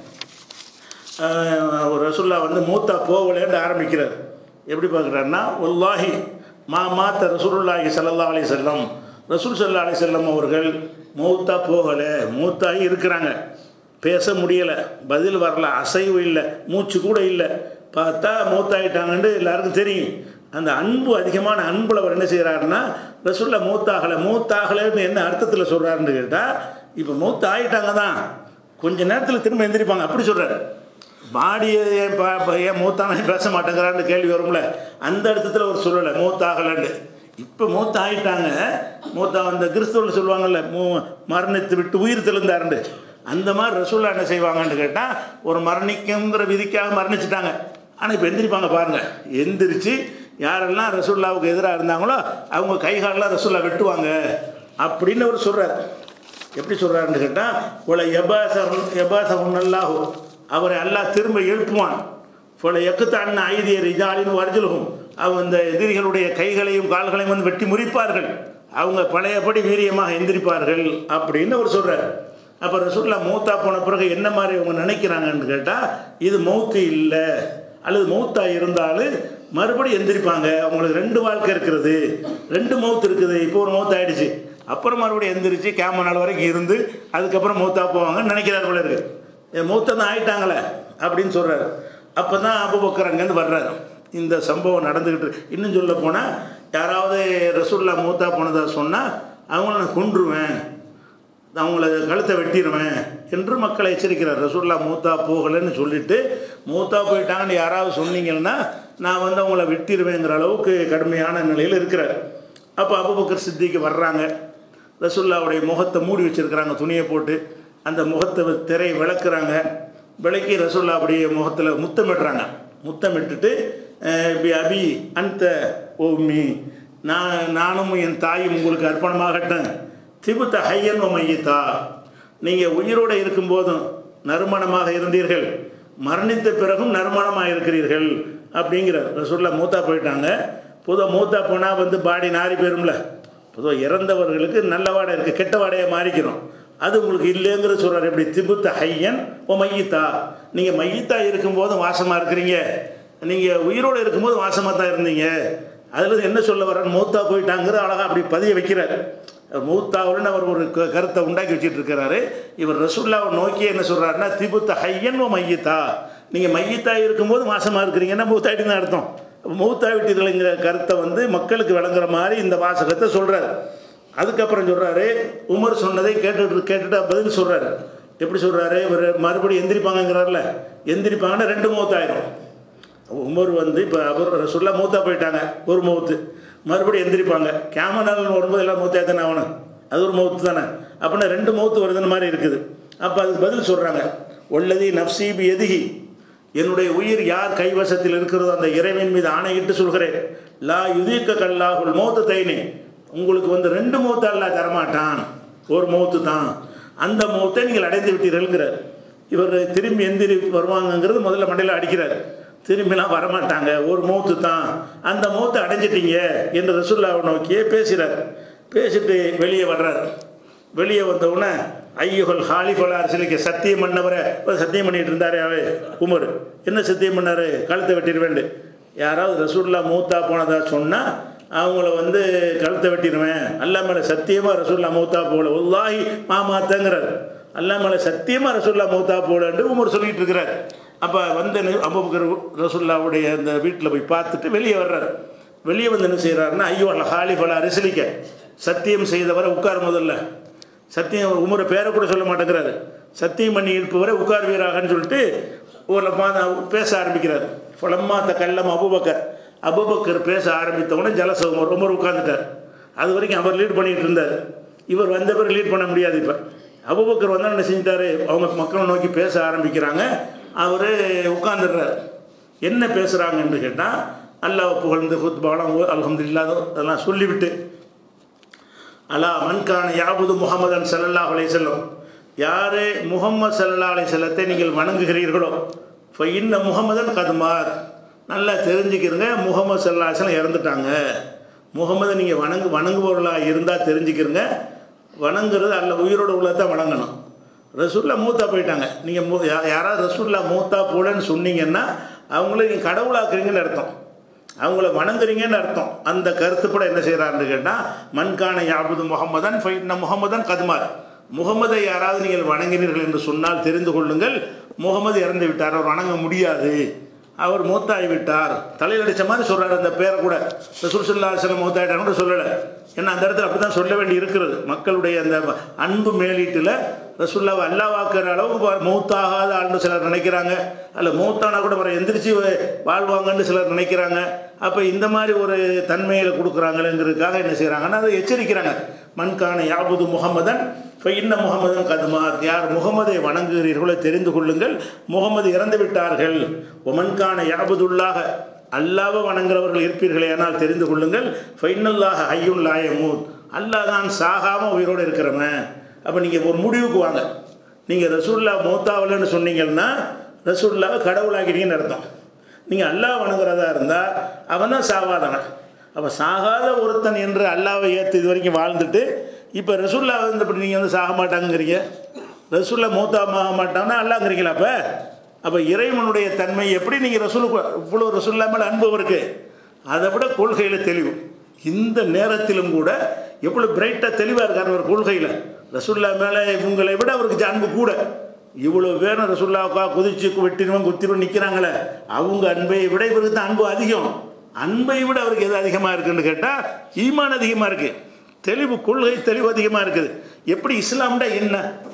ஆஹ், ஒரு ரசுல்லா வந்து மூத்தா போகலேன்னு ஆரம்பிக்கிறார் எப்படி பார்க்குறாருன்னா உல்லாஹி மா மாத்த ரசூலுல்லாஹி ஸல்லல்லாஹு அலைஹி செல்லம் ரசூல் ஸல்லல்லாஹு அலைஹி செல்லம் அவர்கள் மூத்தா போகலை மூத்தாகி இருக்கிறாங்க பேச முடியலை பதில் வரல அசைவு இல்லை மூச்சு கூட இல்லை பார்த்தா மூத்தாயிட்டாங்கன்னு எல்லாருக்கும் தெரியும் அந்த அன்பு அதிகமான அன்புல அவர் என்ன செய்கிறாருன்னா ரசூல்லா மூத்தாகலை மூத்தாகலைன்னு என்ன அர்த்தத்தில் சொல்கிறாருன்னு கேட்டால் இப்போ மூத்த ஆயிட்டாங்க தான் கொஞ்ச நேரத்தில் திரும்ப எந்திரிப்பாங்க அப்படி சொல்கிறாரு பாடியை ஏன் பா பா- ஏன் மூத்தான பேச மாட்டேங்கிறான்னு கேள்வி வரும்ல அந்த அர்த்தத்தில் ஒரு சொல்லலை மூத்தாகலன்னு இப்போ மூத்த ஆயிட்டாங்க மூத்தா அந்த கிறிஸ்துவர்கள் சொல்லுவாங்கல்ல மூ மரணித்து விட்டு உயிர் தெளிந்தாருண்டு அந்த மாதிரி ரசூல்லா என்ன செய்வாங்கன்னு கேட்டால் ஒரு மரணிக்குங்கிற விதிக்காக மரணிச்சிட்டாங்க ஆனால் இப்போ எந்திரிப்பாங்க பாருங்கள் எந்திரிச்சு யாரெல்லாம் ரசூல்லாவுக்கு எதிராக இருந்தாங்களோ அவங்க கை காலெல்லாம் ரசூல்லா வெட்டுவாங்க அப்படின்னு அவர் சொல்கிறார் எப்படி சொல்கிறாருன்னு கேட்டால் உல எபாச எபாசகுன் அல்லாஹு அவரை அல்லாஹ் திரும்ப எழுப்புவான் போல எக்குத்தான் ஐதியர் இதாலின் வர்ஜலுகும் அவங்க இந்த எதிரிகளுடைய கைகளையும் கால்களையும் வந்து வெட்டி முறிப்பார்கள் அவங்க பழையபடி வீரியமாக எந்திரிப்பார்கள் அப்படின்னு அவர் சொல்கிறார் அப்போ ரசூல்லா மௌத்தா போன பிறகு என்ன மாதிரி அவங்க நினைக்கிறாங்கன்னு கேட்டால் இது மௌத்து இல்லை அல்லது மௌத்தா இருந்தாலும் மறுபடியும் எந்திரிப்பாங்க அவங்களுக்கு ரெண்டு வாழ்க்கை இருக்கிறது ரெண்டு மௌத்து இருக்குது இப்போ ஒரு மௌத்து ஆயிடுச்சு அப்புறம் மறுபடியும் எந்திரிச்சு கேம நாள் வரைக்கும் இருந்து அதுக்கப்புறம் மௌத்தா போவாங்கன்னு நினைக்கிறார் போல இருக்கு என் மௌத்தா தான் ஆயிட்டாங்களே அப்படின்னு சொல்கிறாரு அப்போ தான் அபுபக்கர் அங்கேருந்து வர்றாரு இந்த சம்பவம் நடந்துக்கிட்டு இருக்கு. இன்னும் சொல்ல போனால் யாராவது ரசூல்லா மூத்தா போனதா சொன்னால் அவங்கள நான் கொன்றுவேன் அவங்கள கழுத்தை வெட்டிடுவேன் என்று மக்களை எச்சரிக்கிறார் ரசூல்லா மூத்தா போகலைன்னு சொல்லிட்டு மூத்தா போயிட்டாங்கன்னு யாராவது சொன்னீங்கன்னா நான் வந்து அவங்கள வெட்டிடுவேங்கிற அளவுக்கு கடுமையான நிலையில் இருக்கிறார் அப்போ அபுபக்கர் சித்திக்கு வர்றாங்க ரசூல்லாவுடைய முகத்தை மூடி வச்சிருக்கிறாங்க துணியை போட்டு அந்த முகத்தை வ- திரை விளக்குறாங்க விளக்கி ரசூல்லா அப்படியே முகத்தில் முத்தமிடுறாங்க முத்தமிட்டுட்டு அஹ், பி அபி அந்த ஓமி நான் நானும் என் தாயும் உங்களுக்கு அர்ப்பணமாகட்டும் திபுத்த ஹையன் மையத்தா நீங்கள் உயிரோடு இருக்கும்போதும் நறுமணமாக இருந்தீர்கள் மரணித்த பிறகும் நறுமணமாக இருக்கிறீர்கள் அப்படிங்கிறார் ரசூல்லா மூத்தா போயிட்டாங்க பொதுவாக மூத்தா போனால் வந்து பாடி நாரி போயிரும்ல பொதுவாக இறந்தவர்களுக்கு நல்ல வாடை இருக்குது கெட்ட வாடையை மாறிக்கிறோம் அது உங்களுக்கு இல்லைங்கிறது சொல்கிறார் எப்படி திபுத்த ஹையன் ஓ மையத்தா நீங்கள் மையத்தா இருக்கும்போதும் வாசமாக இருக்கிறீங்க நீங்கள் உயிரோடு இருக்கும்போது வாசமாக தான் இருந்தீங்க அதில் என்ன சொல்ல வர்றார் மூத்தா போயிட்டாங்கிற அழகாக அப்படி பதிய வைக்கிறார் மூத்தாவுன்னு அவர் ஒரு க- கருத்தை உண்டாக்கி வச்சுட்டு இருக்கிறாரு இவர் ரசுல்லாவை நோக்கி என்ன சொல்கிறாருன்னா திபுத்த ஹையன் ஓ மையத்தா நீங்கள் மையத்தா இருக்கும்போது வாசமாக இருக்கிறீங்கன்னா மூத்தாயிட்டு தான் அர்த்தம் மூத்தா விட்டீர்கள்ங்கிற கருத்தை வந்து மக்களுக்கு விளங்குற மாதிரி இந்த வாசகத்தை சொல்கிறார் அதுக்கப்புறம் சொல்கிறாரு உமர் சொன்னதை கேட்டுட்டு கேட்டுட்டு பதில் சொல்கிறாரு எப்படி சொல்கிறாரு இவர் மறுபடியும் எந்திரிப்பாங்கங்கிறார்ல எந்திரிப்பாங்கன்னா ரெண்டு மூத்தாயிரும் உமர் வந்து இப்போ அவர் சொல்ல மூத்தா போயிட்டாங்க ஒரு மௌத்து மறுபடியும் எந்திரிப்பாங்க கேமராவில் வரும்போது எல்லாம் மூத்தா தானே ஆகணும் அது ஒரு மௌத்து தானே அப்படின்னா ரெண்டு மௌத்து வருதுன்னு மாதிரி இருக்குது அப்போ அதுக்கு பதில் சொல்கிறாங்க உள்ளதி நப்சீபி எதுகி என்னுடைய உயிர் யார் கைவசத்தில் இருக்கிறதோ அந்த இறைவன் மீது ஆணையிட்டு சொல்கிறேன் லா யுதிக்க கல்லாகுல் மௌத்து தைனி உங்களுக்கு வந்து ரெண்டு மௌத்து அல்லாஹ் தரமாட்டான் ஒரு மௌத்து தான் அந்த மௌத்தை நீங்கள் அடைந்து விட்டீர்கள்ங்கிறார் இவர் திரும்பி எந்திரி வருவாங்கங்கிறது முதல்ல மண்டையில் அடிக்கிறார் திரும்பிலாம் வரமாட்டாங்க ஒரு மௌத்து தான் அந்த மௌத்தை அடைஞ்சிட்டீங்க என்று ரசுல்லாவை நோக்கியே பேசுகிறார் பேசிட்டு வெளியே வர்றார் வெளியே வந்தவுடனே ஐயோகள் ஹாலிஃபலா அரசியலுக்கு சத்தியம் பண்ணவரை ஒரு சத்தியம் பண்ணிட்டு இருந்தாரே அவரு உமர் என்ன சத்தியம் பண்ணாரு கழுத்தை வெட்டிடுவேண்டு யாராவது ரசூல்லா மூத்தா போனதா சொன்னால் அவங்கள வந்து கழுத்தை வெட்டிடுவேன் அல்லா மேலே சத்தியமாக ரசூல்லா மூத்தா போல உல்லாஹி மாமாத்தங்கிறார் அல்லா மேலே சத்தியமாக ரசூல்லா மூத்தா போலன்னு உமர் சொல்லிட்டு இருக்கிறார் அப்போ வந்து அபுபக்கர் ரசூல்லாவுடைய அந்த வீட்டில் போய் பார்த்துட்டு வெளியே வர்றார் வெளியே வந்து என்ன செய்கிறாருன்னா ஐயோ அல்ல ஹாலிஃபலா ரிசலிக்க சத்தியம் செய்தவரை உட்கார் முதல்ல சத்தியம் உமரை பேரை கூட சொல்ல மாட்டேங்கிறாரு சத்தியம் பண்ணி இருப்பவரை உட்கார் வீராகன்னு சொல்லிட்டு ஒரு மாத பேச ஆரம்பிக்கிறார் ஃபலம்மா த கல்லம் அபுபக்கர் அபுபக்கர் பேச ஆரம்பித்த உடனே ஜலச உமர் உமர் உட்கார்ந்துட்டார் அது வரைக்கும் அவர் லீட் பண்ணிட்டு இருந்தார் இவர் வந்த பிறகு லீட் பண்ண முடியாது இப்போ அபுபக்கர் வந்தால் என்ன செஞ்சிட்டாரு அவங்க மக்களை நோக்கி பேச ஆரம்பிக்கிறாங்க அவர் உட்காந்துடுறார் என்ன பேசுகிறாங்கன்னு கேட்டால் அல்லாஹ் புகழ்ந்து ஹுத்பாலாம் அல்ஹம்துலில்லாஹ் அதெல்லாம் சொல்லிவிட்டு அலா மன்கான யாபுது முகமதன் ஸல்லல்லாஹு அலைஹி வஸல்லம் யாரே முகம்மது ஸல்லல்லாஹு அலைஹி வஸல்லத்தை நீங்கள் வணங்குகிறீர்களோ இப்போ இன்ன முகமதன் கதுமார் நல்லா தெரிஞ்சுக்கிறங்க முகமது ஸல்லல்லாஹு அலைஹி வஸல்லம் இறந்துட்டாங்க முகமதை நீங்கள் வணங்கு வணங்குபவர்களாக இருந்தால் தெரிஞ்சுக்கிறங்க வணங்குறது அல்ல உயிரோட உள்ளதான் வணங்கணும் ரசூல்லா மூத்தா போயிட்டாங்க நீங்கள் மூ யா- யாராவது ரசூல்லா மூத்தா போலன்னு சொன்னீங்கன்னா அவங்கள நீங்கள் கடவுளாக்குறீங்கன்னு அர்த்தம் அவங்கள வணங்குறீங்கன்னு அர்த்தம் அந்த கருத்துப்பட என்ன செய்கிறாருன்னு கேட்டால் மண்கான யாபுது முகமதன் ஃபைட்ன முகமதன் கதுமார் முகமதை யாராவது நீங்கள் வணங்கினீர்கள் என்று சொன்னால் தெரிந்து கொள்ளுங்கள் முகமது இறந்து விட்டார் அவர் வணங்க முடியாது அவர் மூத்தாகி விட்டார் தலையில் அடித்த மாதிரி சொல்கிறார் அந்த பேரை கூட ரசூல் சல்லா அலுவலம் மூத்தாயிட்டார் கூட சொல்லலை ஏன்னா அந்த இடத்துல அப்படி தான் சொல்ல வேண்டி இருக்கிறது மக்களுடைய அந்த அன்பு மேலீட்டில் ரசுல்லாவை அல்லாவாக்குற அளவுக்கு பா- மூத்தாகாத ஆள்னு சிலர் நினைக்கிறாங்க அல்ல மூத்தானா கூட வர எந்திரிச்சு வ- வாழ்வாங்கன்னு சிலர் நினைக்கிறாங்க அப்போ இந்த மாதிரி ஒரு தன்மையில் கொடுக்குறாங்களேங்கிறதுக்காக என்ன செய்கிறாங்கன்னா அதை எச்சரிக்கிறாங்க மண்கான யாபுது முகமதன் இப்போ இன்ன முகமதன் கதுமார் யார் முகமதை வணங்குகிறீர்களோ தெரிந்து கொள்ளுங்கள் முகமது இறந்து விட்டார்கள் ஒமன்கான யாபுதுல்லாக அல்லாவை வணங்குறவர்கள் இருப்பீர்களே ஆனால் தெரிந்து கொள்ளுங்கள் ஃபைனல்லாக ஐயுன் லாயமூத் அல்லாஹ் தான் சாகாமல் உயிரோடு இருக்கிறவன் அப்போ நீங்கள் ஒரு முடிவுக்கு வாங்க நீங்கள் ரசூல்லா மூத்தாவலன்னு சொன்னீங்கன்னா ரசூல்லாவை கடவுளாக்கிறீங்கன்னு அர்த்தம் நீங்கள் அல்லாஹ் வணங்குறதா இருந்தால் அவன் தான் சாவாதவன் அப்போ சாகாத ஒருத்தன் என்று அல்லாவை ஏற்று இது வரைக்கும் வாழ்ந்துட்டு இப்போ ரசுல்லா வந்து இப்படி நீங்கள் வந்து சாக மாட்டாங்கங்கிறீங்க ரசுல்லா மூத்தாமாக மாட்டாங்கன்னா அல்லாங்கிறீங்களா அப்போ அப்போ இறைவனுடைய தன்மை எப்படி நீங்கள் ரசூலுக்கு இவ்வளோ ரசூல்லா மேலே அன்பு இருக்கு அதை விட கொள்கையில் தெளிவு இந்த நேரத்திலும் கூட எவ்வளோ பிரைட்டாக தெளிவாக இருக்கார் அவர் கொள்கையில் ரசுல்லா மேலே இவங்களை விட அவருக்கு அன்பு கூட இவ்வளோ பேரும் ரசுல்லாவுக்கா குதிச்சு வெட்டிடுவோம் குத்திடுவோம் நிற்கிறாங்களே அவங்க அன்பை விட இவருக்கு தான் அன்பு அதிகம் அன்பை விட அவருக்கு எது அதிகமாக இருக்குன்னு கேட்டால் ஈமான் அதிகமாக இருக்குது தெளிவு கொள்கை தெளிவு அதிகமாக இருக்குது எப்படி இஸ்லாம்டா என்ன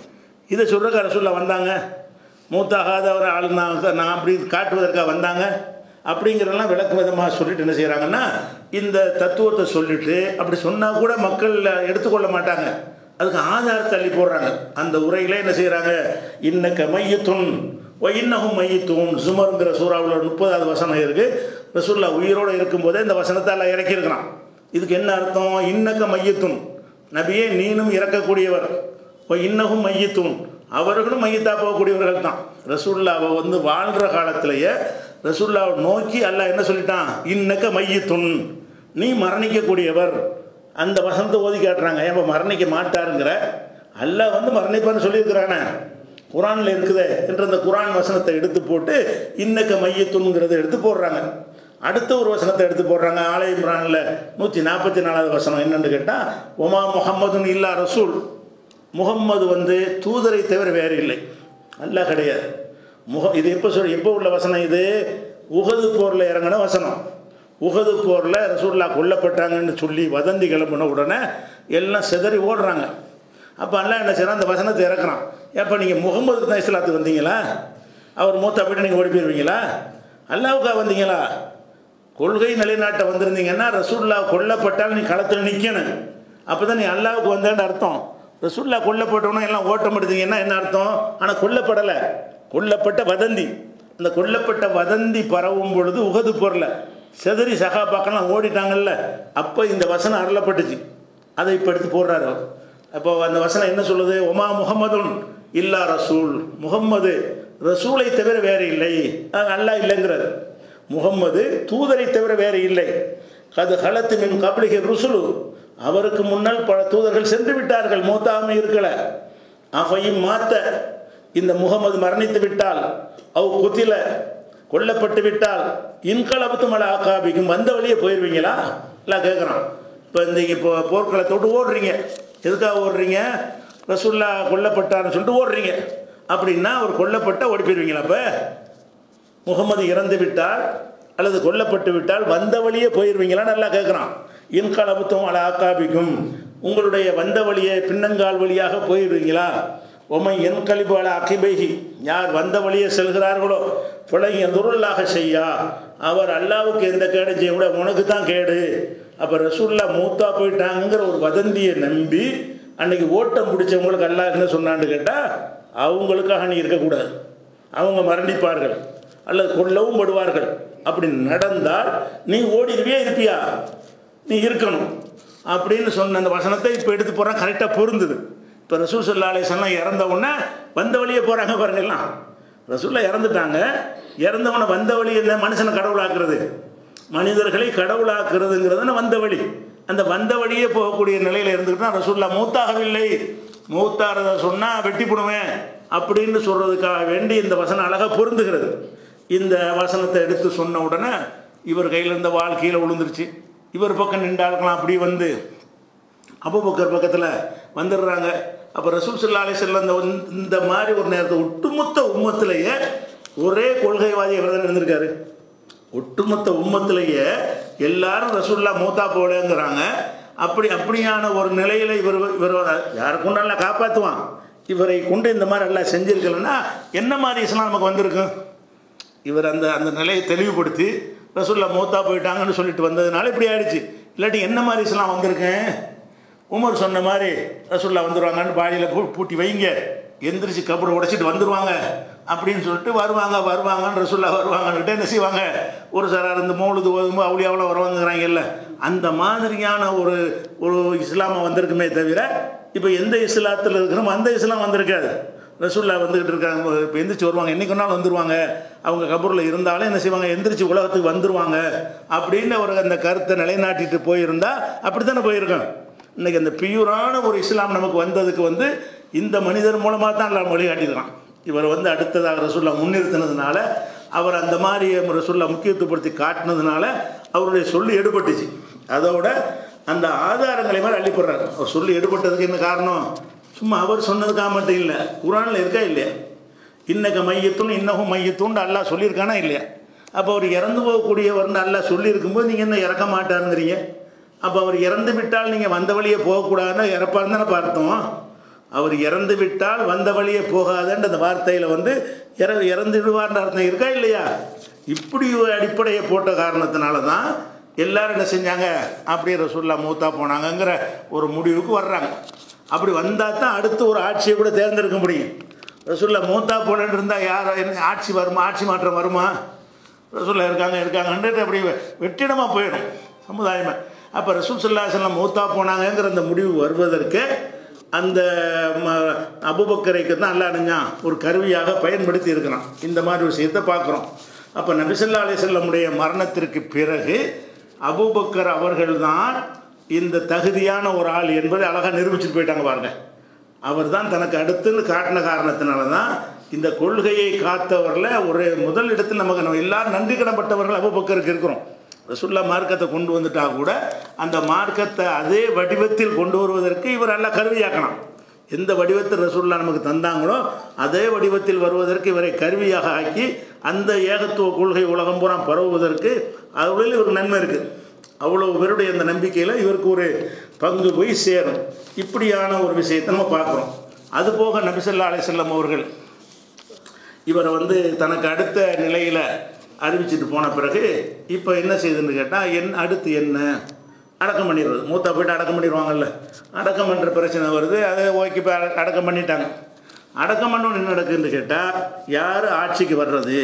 இதை சொல்கிறக்க ரசுல்லா வந்தாங்க மூத்தாகாத ஒரு ஆள் நான் நான் அப்படி காட்டுவதற்காக வந்தாங்க அப்படிங்கிறதெல்லாம் விளக்கு விதமாக சொல்லிட்டு என்ன செய்கிறாங்கன்னா இந்த தத்துவத்தை சொல்லிட்டு அப்படி சொன்னால் கூட மக்கள் எடுத்துக்கொள்ள மாட்டாங்க அதுக்கு ஆதாரத்தை தள்ளி போடுறாங்க அந்த உரையிலே என்ன செய்கிறாங்க இன்னக்க மையத்துன் ஓ இன்னகும் மையத்தும் சுமருங்கிற சூறாவில் முப்பதாவது வசனம் இருக்குது ரசுல்லா உயிரோடு இருக்கும்போதே இந்த வசனத்தால் இறக்கியிருக்கிறான் இதுக்கு என்ன அர்த்தம் இன்னக்க மையத்துன் நபியே நீனும் இறக்கக்கூடியவர் ஓ இன்னகும் மையத்தும் அவர்களும் மையத்தா போகக்கூடியவர்கள் தான் ரசுல்லாவை வந்து வாழ்கிற காலத்திலேயே ரசுல்லாவை நோக்கி அல்லாஹ் என்ன சொல்லிட்டான் இன்னக்க மையத்துன் நீ மரணிக்கக்கூடியவர் அந்த வசனத்தை ஓதி காட்டுறாங்க ஏன் இப்போ மரணிக்க மாட்டாருங்கிற அல்லாஹ் வந்து மரணிப்பான்னு சொல்லியிருக்கிறானே குரானில் இருக்குதே என்ற அந்த குரான் வசனத்தை எடுத்து போட்டு இன்னக்க மையத்துன்ங்கிறத எடுத்து போடுறாங்க அடுத்த ஒரு வசனத்தை எடுத்து போடுறாங்க ஆலை இம்ரானில் நூற்றி நாற்பத்தி நாலாவது வசனம் என்னென்னு கேட்டால் ஒமா முகம்மதுன் இல்லா ரசூல் முகம்மது வந்து தூதரை தவிர வேறு இல்லை அல்ல கிடையாது முக இது எப்போ சொல் எப்போ உள்ள வசனம் இது உகது போரில் இறங்கின வசனம் உகது போரில் ரசூல்லா கொல்லப்பட்டாங்கன்னு சொல்லி வதந்தி கிளம்பின உடனே எல்லாம் சிதறி ஓடுறாங்க அப்போ அல்லா என்ன செய்யறான் அந்த வசனத்தை இறக்குறான் எப்போ நீங்கள் முகமது தான் இஸ்லாத்துக்கு வந்தீங்களா அவர் மூத்தா போய்ட்டு நீங்கள் ஓடி போயிருவீங்களா அல்லாவுக்கா வந்தீங்களா கொள்கை நிலைநாட்ட வந்திருந்தீங்கன்னா ரசூல்லா கொல்லப்பட்டால் நீ களத்தில் நிற்கணும் அப்போ தான் நீ அல்லாவுக்கு வந்தேன்னு அர்த்தம் ரசூல்லா கொல்லப்பட்டவனா எல்லாம் ஓட்டம் எடுத்தீங்கன்னா என்ன அர்த்தம் ஆனால் கொல்லப்படலை கொல்லப்பட்ட வதந்தி அந்த கொல்லப்பட்ட வதந்தி பரவும் பொழுது உகது பொருளை செதறி சகாபாக்கெல்லாம் ஓடிட்டாங்கல்ல அப்போ இந்த வசனம் அருளப்பட்டுச்சு அதை இப்போ எடுத்து போடுறாரு அவர் அப்போ அந்த வசனம் என்ன சொல்லுது ஒமா முகமதுன் இல்லா ரசூல் முகம்மது ரசூலை தவிர வேறு இல்லை அல்லாஹ் இல்லைங்கிறார் முகம்மது தூதரை தவிர வேறு இல்லை அது ஹலத்து மின் கபலிக ருசுலு அவருக்கு முன்னால் பல தூதர்கள் சென்று விட்டார்கள் மூத்தாமை இருக்கல அவையும் மாத்த இந்த முகமது மரணித்து விட்டால் அவ் குத்தில கொல்லப்பட்டு விட்டால் இன்கலபத்து மலை ஆக்காபிக்கும் வந்த வழியே போயிடுவீங்களா இல்லை கேட்குறான் இப்போ இந்த இப்போ போர்க்களத்தோட்டு ஓடுறீங்க எதுக்காக ஓடுறீங்க ரசுல்லா கொல்லப்பட்டார்னு சொல்லிட்டு ஓடுறீங்க அப்படின்னா அவர் கொல்லப்பட்ட ஓடி போயிடுவீங்களா அப்போ முகமது இறந்து விட்டால் அல்லது கொல்லப்பட்டு விட்டால் வந்த வழியே போயிடுவீங்களா நல்லா கேட்குறான் இன்கலபத்தும் அல ஆக்காபிக்கும் உங்களுடைய வந்த வழியை பின்னங்கால் வழியாக போயிடுவீங்களா உமை என் கழிப்பு அல அகிபைகி யார் வந்த வழியே செல்கிறார்களோ பிழைங்க துருளாக செய்யா அவர் அல்லாவுக்கு எந்த கேடும் செய்ய கூட உனக்கு தான் கேடு அப்போ ரசூல்லா மூத்தா போயிட்டாங்கிற ஒரு வதந்தியை நம்பி அன்னைக்கு ஓட்டம் பிடிச்சவங்களுக்கு அல்லா என்ன சொன்னான்னு கேட்டால் அவங்களுக்காக நீ இருக்கக்கூடாது அவங்க மரணிப்பார்கள் அல்லது கொல்லவும் படுவார்கள் அப்படி நடந்தால் நீ ஓடிடுவியா இருப்பியா நீ இருக்கணும் அப்படின்னு சொன்ன அந்த வசனத்தை இப்போ எடுத்து போகிறான் கரெக்டாக பொருந்துது இப்போ ரசூல் சல்லா அலிஸ்லாம் இறந்த உடனே வந்த வழியே போகிறாங்க பாருங்கலாம் ரசூல்லா இறந்துட்டாங்க இறந்தவனை வந்த வழி என்ன மனுஷனை கடவுளாக்குறது மனிதர்களை கடவுளாக்குறதுங்கிறது வந்த வழி அந்த வந்த வழியே போகக்கூடிய நிலையில் இருந்துக்கிட்டா ரசூல்லா மூத்தாகவில்லை மூத்தாரத சொன்னால் வெட்டி போடுவேன் அப்படின்னு சொல்கிறதுக்காக வேண்டி இந்த வசனம் அழகாக பொருந்துகிறது இந்த வசனத்தை எடுத்து சொன்ன உடனே இவர் கையில் இருந்த வாழ் கீழே விழுந்துருச்சு இவர் பக்கம் நின்றாளுக்கலாம் அப்படி வந்து அபுபக்கர் பக்கத்தில் வந்துடுறாங்க அப்போ ரசூல் சல்லா அலிசல்ல இந்த இந்த மாதிரி ஒரு நேரத்தை ஒட்டுமொத்த உம்மத்திலேயே ஒரே கொள்கைவாதி இவர் தான் இருந்திருக்காரு ஒட்டுமொத்த உம்மத்திலேயே எல்லாரும் ரசூல்லா மூத்தா போலங்கிறாங்க அப்படி அப்படியான ஒரு நிலையில் இவர் இவர் யாரை கொண்டு நல்லா காப்பாற்றுவான் இவரை கொண்டு இந்த மாதிரி எல்லாம் செஞ்சிருக்கலன்னா என்ன மாதிரி இஸ்லாம் நமக்கு வந்திருக்கும் இவர் அந்த அந்த நிலையை தெளிவுபடுத்தி ரசூல்லா மூத்தா போயிட்டாங்கன்னு சொல்லிட்டு வந்ததுனால இப்படி ஆயிடுச்சு இல்லாட்டி என்ன மாதிரி இஸ்லாம் வந்திருக்கேன் உமர் சொன்ன மாதிரி ரசூல்லா வந்துடுவாங்கன்னு பாடியில் பூ பூட்டி வைங்க எந்திரிச்சு கபரை உடைச்சிட்டு வந்துடுவாங்க அப்படின்னு சொல்லிட்டு வருவாங்க வருவாங்கன்னு ரசூல்லா வருவாங்கன்னுட்டு என்ன செய்வாங்க ஒரு சாரார் இந்த மௌலுது ஓதும்போது அவ்வளோ வருவாங்கிறாங்கல்ல அந்த மாதிரியான ஒரு ஒரு இஸ்லாமை வந்திருக்குமே தவிர இப்போ எந்த இஸ்லாத்தில் இருக்கிறோமோ அந்த இஸ்லாம் வந்திருக்காது ரசூல்லா வந்துக்கிட்டு இருக்காங்க இப்போ எந்திரிச்சு வருவாங்க என்னைக்கு நாள் வந்துருவாங்க அவங்க கபூரில் இருந்தாலும் என்ன செய்வாங்க எந்திரிச்சு உலகத்துக்கு வந்துருவாங்க அப்படின்னு ஒரு அந்த கருத்தை நிலைநாட்டிட்டு போயிருந்தா அப்படி தானே போயிருக்கோம் இன்னைக்கு அந்த பியூரான ஒரு இஸ்லாம் நமக்கு வந்ததுக்கு வந்து இந்த மனிதர் மூலமாக தான் எல்லாம் வழிகாட்டியிருக்கான் இவர் வந்து அடுத்ததாக ரசூல்லா முன்னிறுத்தினதுனால அவர் அந்த மாதிரி ரசூல்லா முக்கியத்துவப்படுத்தி காட்டினதுனால அவருடைய சொல்லி எடுபட்டுச்சு அதோட அந்த ஆதாரங்களை மாதிரி அள்ளிப்படுறாரு அவர் சொல்லி எடுபட்டதுக்கு என்ன காரணம் சும்மா அவர் சொன்னதுக்காக மட்டும் இல்லை குரானில் இருக்கா இல்லையா இன்னக்க மையத்தும் இன்னகும் மையத்தும்னு அல்லாஹ் சொல்லியிருக்கானா இல்லையா அப்போ அவர் இறந்து போகக்கூடியவர்னு அல்லாஹ் சொல்லியிருக்கும்போது நீங்கள் என்ன இறக்க மாட்டாருங்கிறீங்க அப்போ அவர் இறந்து விட்டால் நீங்கள் வந்த வழியே போகக்கூடாதுன்னு இறப்பாருன்னு தானே பார்த்தோம் அவர் இறந்து விட்டால் வந்த வழியே போகாதன்ற அந்த வார்த்தையில் வந்து இற இறந்து விடுவார்ன்ற அர்த்தம் இருக்கா இல்லையா இப்படி ஒரு அடிப்படையை போட்ட காரணத்தினால தான் எல்லாரும் என்ன செஞ்சாங்க அப்படியே ரசூல்லா மூத்தா போனாங்கங்கிற ஒரு முடிவுக்கு வர்றாங்க அப்படி வந்தால் தான் அடுத்து ஒரு ஆட்சியை கூட தேர்ந்தெடுக்க முடியும் ரசூல்லா மூத்தா போனன்னு இருந்தால் யார் என்ன ஆட்சி வருமா ஆட்சி மாற்றம் வருமா ரசூல்லா இருக்காங்க இருக்காங்கன்றது அப்படி வெற்றிடமாக போயிடும் சமுதாயமாக அப்போ ரசூல் சல்லா செல்லம் மூத்தா போனாங்கங்கிற அந்த முடிவு வருவதற்கு அந்த ம- அபுபக்கரைக்கு தான் அல்லா அணிஞ்சான் ஒரு கருவியாக பயன்படுத்தி இருக்கிறான் இந்த மாதிரி விஷயத்தை பார்க்குறோம் அப்போ நபிசல்லா அலிசல்லமுடைய மரணத்திற்கு பிறகு அபூபக்கர் அவர்கள்தான் இந்த தகுதியான ஒரு ஆள் என்பதை அழகாக நிரூபிச்சுட்டு போயிட்டாங்க பாருங்க அவர் தான் தனக்கு அடுத்துன்னு காட்டின காரணத்தினால தான் இந்த கொள்கையை காத்தவரில் ஒரு முதல் இடத்தில் நமக்கு நம்ம எல்லாரும் நன்றி கடன்பட்டவர்கள் அபுபக்கருக்கு இருக்கிறோம் ரசுல்லா மார்க்கத்தை கொண்டு வந்துட்டா கூட அந்த மார்க்கத்தை அதே வடிவத்தில் கொண்டு வருவதற்கு இவர் எல்லாம் கருவியாக்கணும் எந்த வடிவத்தில் ரசூல்லா நமக்கு தந்தாங்களோ அதே வடிவத்தில் வருவதற்கு இவரை கருவியாக ஆக்கி அந்த ஏகத்துவ கொள்கை உலகம் பூரா பரவுவதற்கு அவ்வளோ இவருக்கு நன்மை இருக்குது அவ்வளோ பேருடைய அந்த நம்பிக்கையில் இவருக்கு ஒரு பங்கு போய் சேரும் இப்படியான ஒரு விஷயத்தை நம்ம பார்க்குறோம் அதுபோக நபிசல்லா அலிசல்லம் அவர்கள் இவரை வந்து தனக்கு அடுத்த நிலையில் அறிவிச்சிட்டு போன பிறகு இப்போ என்ன செய்யுதுன்னு கேட்டால் என் அடுத்து என்ன அடக்கம் பண்ணிடுறது மூத்தா போயிட்டு அடக்கம் பண்ணிடுவாங்கல்ல அடக்கம் பண்ணுற பிரச்சனை வருது அதை ஓகே இப்போ அட- அடக்கம் பண்ணிட்டாங்க அடக்கம் பண்ணணும் என்ன நடக்குதுன்னு கேட்டால் யார் ஆட்சிக்கு வர்றது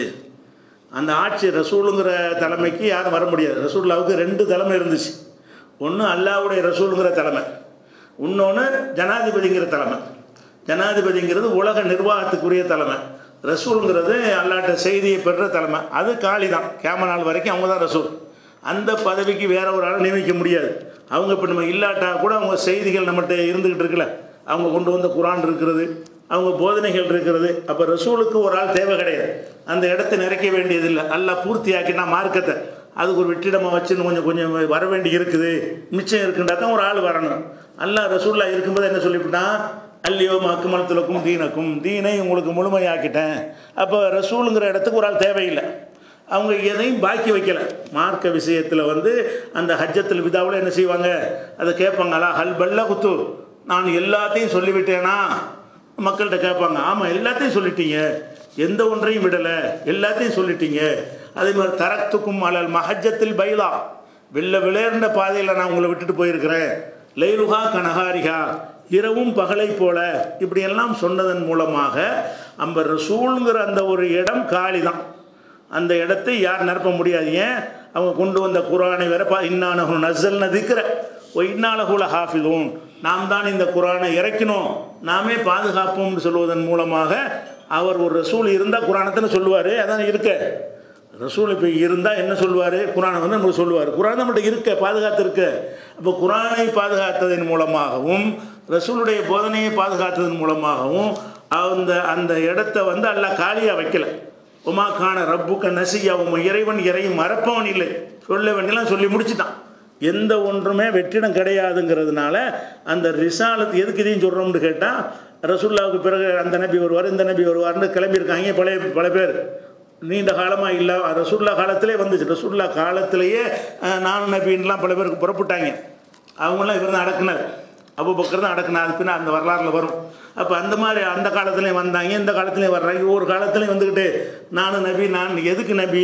அந்த ஆட்சி ரசூலுங்கிற தலைமைக்கு யாரும் வர முடியாது ரசூல்லாவுக்கு ரெண்டு தலைமை இருந்துச்சு ஒன்று அல்லாவுடைய ரசூலுங்கிற தலைமை இன்னொன்று ஜனாதிபதிங்கிற தலைமை ஜனாதிபதிங்கிறது உலக நிர்வாகத்துக்குரிய தலைமை ரசூலுங்கிறது அல்லாட்ட செய்தியை பெற்ற தலைமை அது காலி தான் கேம நாள் வரைக்கும் அவங்க தான் ரசூல் அந்த பதவிக்கு வேற ஒரு ஆளை நியமிக்க முடியாது அவங்க இப்போ நம்ம இல்லாட்டா கூட அவங்க செய்திகள் நம்மகிட்ட இருந்துக்கிட்டு இருக்குல்ல அவங்க கொண்டு வந்த குரான் இருக்கிறது அவங்க போதனைகள் இருக்கிறது அப்போ ரசூலுக்கு ஒரு ஆள் தேவை கிடையாது அந்த இடத்த நிறைக்க வேண்டியதில்லை எல்லாம் பூர்த்தியாக்கினா மார்க்கத்தை அதுக்கு ஒரு வெற்றிடமாக வச்சுன்னு கொஞ்சம் கொஞ்சம் வர வேண்டி இருக்குது மிச்சம் இருக்குன்றா தான் ஒரு ஆள் வரணும் அல்லாஹ் ரசூல்லா இருக்கும்போது என்ன சொல்லிவிட்டான் அல்லியோ மக்குமலத்துலக்கும் தீனக்கும் தீனை உங்களுக்கு முழுமையாக்கிட்டேன் அப்போ ரசூலுங்கிற இடத்துக்கு ஒரு ஆள் தேவையில்லை அவங்க எதையும் பாக்கி வைக்கல மார்க்க விஷயத்தில் வந்து அந்த ஹஜ்ஜத்தில் விதாவில் என்ன செய்வாங்க அதை கேட்பாங்களா ஹல் பல்ல குத்து நான் எல்லாத்தையும் சொல்லிவிட்டேனா மக்கள்கிட்ட கேட்பாங்க ஆமாம் எல்லாத்தையும் சொல்லிட்டீங்க எந்த ஒன்றையும் விடலை எல்லாத்தையும் சொல்லிட்டீங்க அதே மாதிரி தரத்துக்கும் அலல் மஹஜத்தில் பைலா வெள்ள விளையாண்ட பாதையில் நான் உங்களை விட்டுட்டு போயிருக்கிறேன் லைலுகா கனகாரிகா இரவும் பகலை போல இப்படியெல்லாம் சொன்னதன் மூலமாக அந்த ரசூலுங்கிற அந்த ஒரு இடம் காலி தான் அந்த இடத்தை யார் நிரப்ப முடியாது ஏன் அவங்க கொண்டு வந்த குரானை வேற பா இன்னானகு நசல் நதிக்கிற ஓ இன்னாலகுல ஹாஃபிதூன் நாம் தான் இந்த குரானை இறக்கினோம் நாமே பாதுகாப்போம்னு சொல்வதன் மூலமாக அவர் ஒரு ரசூல் இருந்தால் குரானத்தில் சொல்லுவார் அதான் இருக்க ரசூல் இப்போ இருந்தால் என்ன சொல்லுவார் குரானை வந்து நமக்கு சொல்லுவார் குரான் நம்மகிட்ட இருக்க பாதுகாத்து இருக்க அப்போ குரானை பாதுகாத்ததன் மூலமாகவும் ரசூலுடைய போதனையை பாதுகாத்ததன் மூலமாகவும் அந்த அந்த இடத்த வந்து அல்லாஹ் காலியாக வைக்கல உமா காண ரப்புக்க நசியா உம் இறைவன் இறையும் மறப்பவன் இல்லை சொல்ல வேண்டியெல்லாம் சொல்லி முடிச்சிட்டான் எந்த ஒன்றுமே வெற்றிடம் கிடையாதுங்கிறதுனால அந்த ரிசாலத்து எதுக்கு இதையும் சொல்கிறோம்னு கேட்டால் ரசூல்லாவுக்கு பிறகு அந்த நபி வருவார் இந்த நபி வருவார்னு கிளம்பியிருக்காங்க பழைய பல பேர் நீண்ட காலமாக இல்லை ரசூல்லா காலத்திலே வந்துச்சு ரசூல்லா காலத்திலேயே அஹ், நானும் நபின்லாம் பல பேருக்கு புறப்பட்டாங்க அவங்களாம் இவர் தான் அடக்குனார் அபுபக்கர் தான் அடக்குனார் அது பின்ன அந்த வரலாறுல வரும் அப்போ அந்த மாதிரி அந்த காலத்துலேயும் வந்தாங்க இந்த காலத்துலேயும் வர்றாங்க ஒவ்வொரு காலத்துலேயும் வந்துக்கிட்டு நானும் நபி நான் எதுக்கு நபி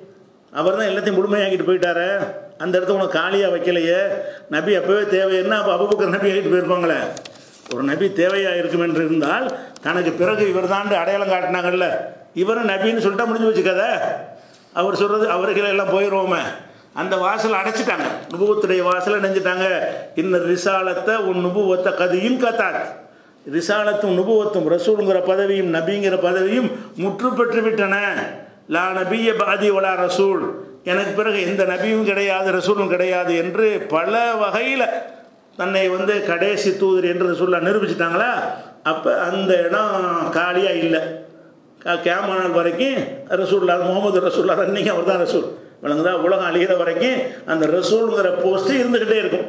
அவர் தான் எல்லாத்தையும் முழுமையாக்கிட்டு போயிட்டாரு அந்த இடத்த உனக்கு காலியாக வைக்கலையே நபி அப்போவே தேவைன்னா அப்போ அபுபக்கர் நபி ஆகிட்டு போயிருப்பாங்களே ஒரு நபி தேவையாக இருக்கும் என்று இருந்தால் தனக்கு பிறகு இவர் தாண்டு அடையாளம் காட்டினாங்கல்ல இவரும் நபின்னு சொல்லிட்டா முடிஞ்சு வச்சு கதை அவர் சொல்கிறது அவர்கள் எல்லாம் போயிடுவோமே அந்த வாசல் அடைச்சிட்டாங்க நுபுவத்துடைய வாசலை நெஞ்சிட்டாங்க இன்ன ரிசாலத்தை உன் நுபுவத்தை கதியும் கத்தார் ரிசாலத்தும் நுபுவத்தும் ரசூலுங்கிற பதவியும் நபிங்கிற பதவியும் முற்று பெற்று விட்டன லா நபிய பாதி வலா ரசூல் எனக்கு பிறகு எந்த நபியும் கிடையாது ரசூலும் கிடையாது என்று பல வகையில் தன்னை வந்து கடைசி தூதர் என்று ரசூல்லா நிரூபிச்சிட்டாங்களா அப்போ அந்த இடம் காலியாக இல்லை கேம நாள் வரைக்கும் ரசூல்லா முகமது ரசூல்லா அன்னைக்கு அவர் தான் ரசூல் விளங்குதா உலகம் அழிகிற வரைக்கும் அந்த ரசூலுங்கிற போஸ்ட்டு இருந்துக்கிட்டே இருக்கும்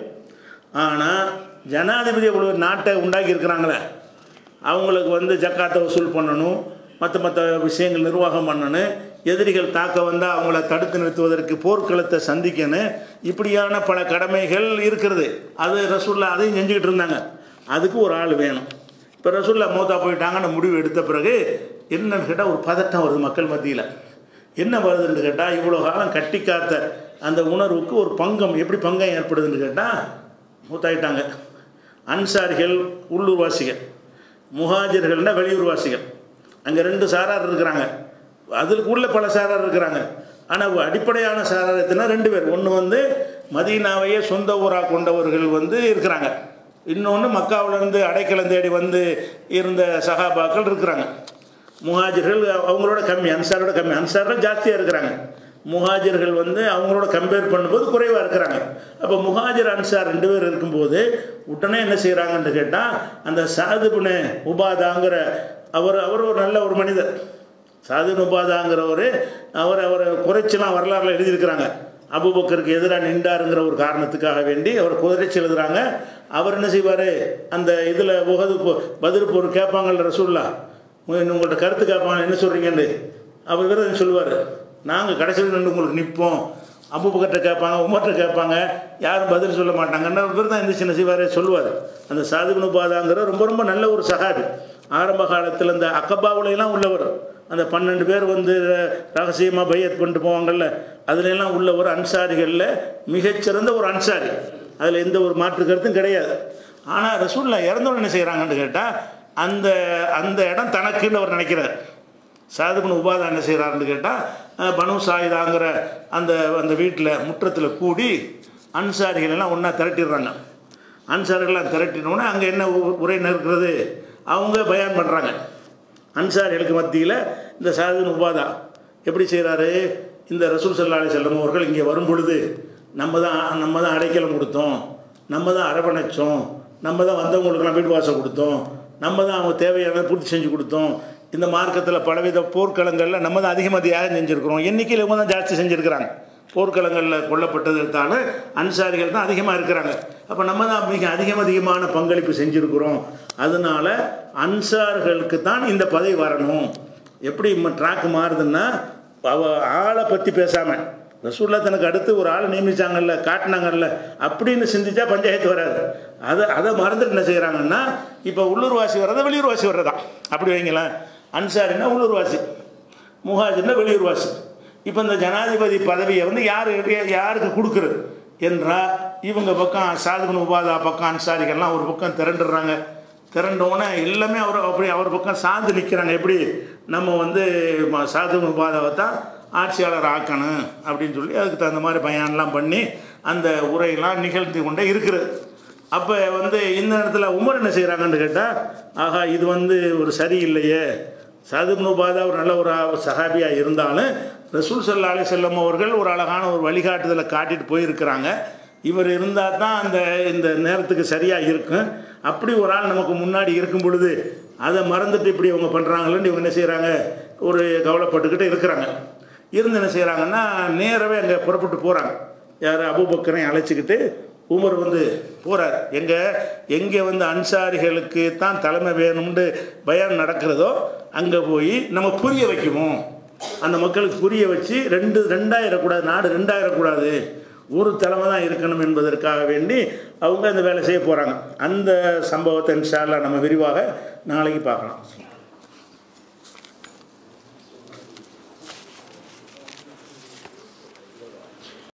ஆனால் ஜனாதிபதி இவ்வளோ நாட்டை உண்டாக்கி இருக்கிறாங்களே அவங்களுக்கு வந்து ஜக்காத்தை வசூல் பண்ணணும் மற்ற மற்ற விஷயங்கள் நிர்வாகம் பண்ணணும் எதிரிகள் தாக்க வந்தால் அவங்கள தடுத்து நிறுத்துவதற்கு போர்க்களத்தை சந்திக்கணும் இப்படியான பல கடமைகள் இருக்கிறது அது ரசூல்லா அதையும் செஞ்சுக்கிட்டு இருந்தாங்க அதுக்கு ஒரு ஆள் வேணும் இப்போ ரசூல்லா மூத்தா போயிட்டாங்கன்னு முடிவு எடுத்த பிறகு என்னன்னு கேட்டால் ஒரு பதட்டம் வருது மக்கள் மத்தியில் என்ன வருதுன்னு கேட்டால் இவ்வளோ காலம் கட்டி காத்த அந்த உணர்வுக்கு ஒரு பங்கம் எப்படி பங்கம் ஏற்படுதுன்னு கேட்டால் மூத்தாயிட்டாங்க அன்சாரிகள் உள்ளூர்வாசிகள் முஹாஜர்கள்னா வெளியூர்வாசிகள் அங்கே ரெண்டு சாரார் இருக்கிறாங்க அதுக்குள்ள பல சாரார் இருக்கிறாங்க ஆனால் அடிப்படையான சாரார் எத்தனை ரெண்டு பேர் ஒன்று வந்து மதீனாவையே சொந்த ஊராக கொண்டவர்கள் வந்து இருக்கிறாங்க இன்னொன்று மக்காவிலேருந்து அடைக்கலம் தேடி வந்து இருந்த சகாபாக்கள் இருக்கிறாங்க முஹாஜர்கள் அவங்களோட கம்மி அன்சாரோட கம்மி அன்சாரோட ஜாஸ்தியாக இருக்கிறாங்க முஹாஜர்கள் வந்து அவங்களோட கம்பேர் பண்ணும்போது குறைவாக இருக்கிறாங்க அப்போ முஹாஜர் அன்சார் ரெண்டு பேர் இருக்கும்போது உடனே என்ன செய்கிறாங்கன்னு கேட்டால் அந்த சாதுபுனே உபாதாங்கிற அவர் அவர் ஒரு நல்ல ஒரு மனிதர் சாது உபாதாங்கிறவர் அவர் அவரை குறைச்சலாம் வரலாறுல எழுதியிருக்கிறாங்க அபுபக்கருக்கு எதிராக நின்றாருங்கிற ஒரு காரணத்துக்காக வேண்டி அவர் குறைச்சி எழுதுறாங்க அவர் என்ன செய்வார் அந்த இதில் உகது பதில் போர் கேட்பாங்கல்ல ரசூல்லா உங்கள்கிட்ட கருத்து கேட்பாங்க என்ன சொல்கிறீங்கன்னு அவர் விரதம் சொல்லுவார் நாங்கள் கடைசியில் நின்று உங்களுக்கு நிற்போம் அபுபக்கர்கிட்ட கேட்பாங்க உமர்கிட்ட கேட்பாங்க யாரும் பதில் சொல்ல மாட்டாங்கன்னா இவர் தான் இந்த சின்ன செய்வார் சொல்லுவார் அந்த சாதுகுணு பாதாங்கிற ரொம்ப ரொம்ப நல்ல ஒரு சகாபி ஆரம்ப காலத்தில் இந்த அக்கபாவுலையெல்லாம் உள்ளவர் அந்த பன்னெண்டு பேர் வந்து ரகசியமாக பையத் பண்ணிட்டு போவாங்கல்ல அதுலெல்லாம் உள்ள ஒரு அன்சாரிகளில் மிகச்சிறந்த ஒரு அன்சாரி அதில் எந்த ஒரு மாற்று கருத்தும் கிடையாது ஆனால் ரசூல்லா இறந்தவங்க என்ன செய்கிறாங்கன்னு கேட்டால் அந்த அந்த இடம் தனக்குன்னு அவர் நினைக்கிறார் சாதுகுண உபாதம் என்ன செய்கிறாருன்னு கேட்டால் பனு சாயுதாங்கிற அந்த அந்த வீட்டில் முற்றத்தில் கூடி அன்சாரிகள் எல்லாம் ஒன்றா திரட்டிடுறாங்க அன்சாரிகள்லாம் திரட்டினோடனே அங்கே என்ன உரை நிற்கிறது அவங்க பயான் பண்ணுறாங்க அன்சாரிகளுக்கு மத்தியில் இந்த சாதுகுண உபாதா எப்படி செய்கிறாரு இந்த ரசூல் சல்லா அலி செல்லம் அவர்கள் இங்கே வரும் பொழுது நம்ம தான் நம்ம தான் அடைக்கலம் கொடுத்தோம் நம்ம தான் அரவணைச்சோம் நம்ம தான் வந்தவங்களுக்கெல்லாம் வீடு வாசல் கொடுத்தோம் நம்ம தான் அவங்க தேவையான பூர்த்தி செஞ்சு கொடுத்தோம் இந்த மார்க்கத்தில் பலவித போர்க்களங்களில் நம்ம தான் அதிகமாக தியாகம் செஞ்சுருக்கிறோம் எண்ணிக்கையில் இவங்க தான் ஜாஸ்தி செஞ்சுருக்கிறாங்க போர்க்களங்களில் கொல்லப்பட்டதற்கான அன்சாரிகள் தான் அதிகமாக இருக்கிறாங்க அப்போ நம்ம தான் மிக அதிகம் அதிகமான பங்களிப்பு செஞ்சுருக்கிறோம் அதனால் அன்சார்களுக்கு தான் இந்த பதவி வரணும் எப்படி ட்ராக் மாறுதுன்னா அவ ஆளை பற்றி பேசாமல் ரசூல்லா தனக்கு அடுத்து ஒரு ஆளை நியமிச்சாங்கல்ல காட்டினாங்கல்ல அப்படின்னு சிந்திச்சா பஞ்சாயத்து வராது அதை அதை மறந்துட்டு என்ன செய்கிறாங்கன்னா இப்போ உள்ளூர்வாசி வர்றதா வெளியூர்வாசி வர்றதா அப்படி வைங்களேன் அன்சாரின்னா உள்ளூர்வாசி முஹாஜின்னா வெளியூர்வாசி இப்போ இந்த ஜனாதிபதி பதவியை வந்து யார் யாருக்கு கொடுக்குறது என்றால் இவங்க பக்கம் சாதுகுன் உபாதா பக்கம் அன்சாரிகள்லாம் ஒரு பக்கம் திரண்டுடுறாங்க திரண்டவுடனே எல்லாமே அவர் அப்படி அவர் பக்கம் சார்ந்து நிற்கிறாங்க எப்படி நம்ம வந்து சாதுகுன் உபாதாவை தான் ஆட்சியாளர் ஆக்கணும் அப்படின்னு சொல்லி அதுக்கு தகுந்த மாதிரி பயான்லாம் பண்ணி அந்த உரையெல்லாம் நிகழ்த்தி கொண்டே இருக்கிறது அப்போ வந்து இந்த இடத்துல உமர் என்ன செய்கிறாங்கன்னு கேட்டால் ஆகா இது வந்து ஒரு சரியில்லையே சாதுப்னு பாதா ஒரு நல்ல ஒரு சஹாபியாக இருந்தாலும் ரசூல் சல்லா அலி செல்லம் அவர்கள் ஒரு அழகான ஒரு வழிகாட்டுதலை காட்டிட்டு போயிருக்கிறாங்க இவர் இருந்தால் தான் அந்த இந்த நேரத்துக்கு சரியாக இருக்கும் அப்படி ஒரு ஆள் நமக்கு முன்னாடி இருக்கும் பொழுது அதை மறந்துட்டு இப்படி இவங்க பண்ணுறாங்களேன்னு இவங்க என்ன செய்கிறாங்க ஒரு கவலைப்பட்டுக்கிட்டு இருக்கிறாங்க இருந்து என்ன செய்கிறாங்கன்னா நேரவே அங்கே புறப்பட்டு போகிறாங்க யார் அபுபக்கரையும் அழைச்சிக்கிட்டு உமர் வந்து போகிறார் எங்கே எங்கே வந்து அன்சாரிகளுக்கு தான் தலைமை வேணும்னு பயம் நடக்கிறதோ அங்கே போய் நம்ம புரிய வைக்கணும் அந்த மக்களுக்கு புரிய வச்சு ரெண்டு ரெண்டாயிரக்கூடாது நாடு ரெண்டாயிரக்கூடாது ஒரு தலைமை தான் இருக்கணும் என்பதற்காக வேண்டி அவங்க அந்த வேலை செய்ய போகிறாங்க அந்த சம்பவத்தை இன்ஷால்லா நம்ம விரிவாக நாளைக்கு பார்க்கலாம்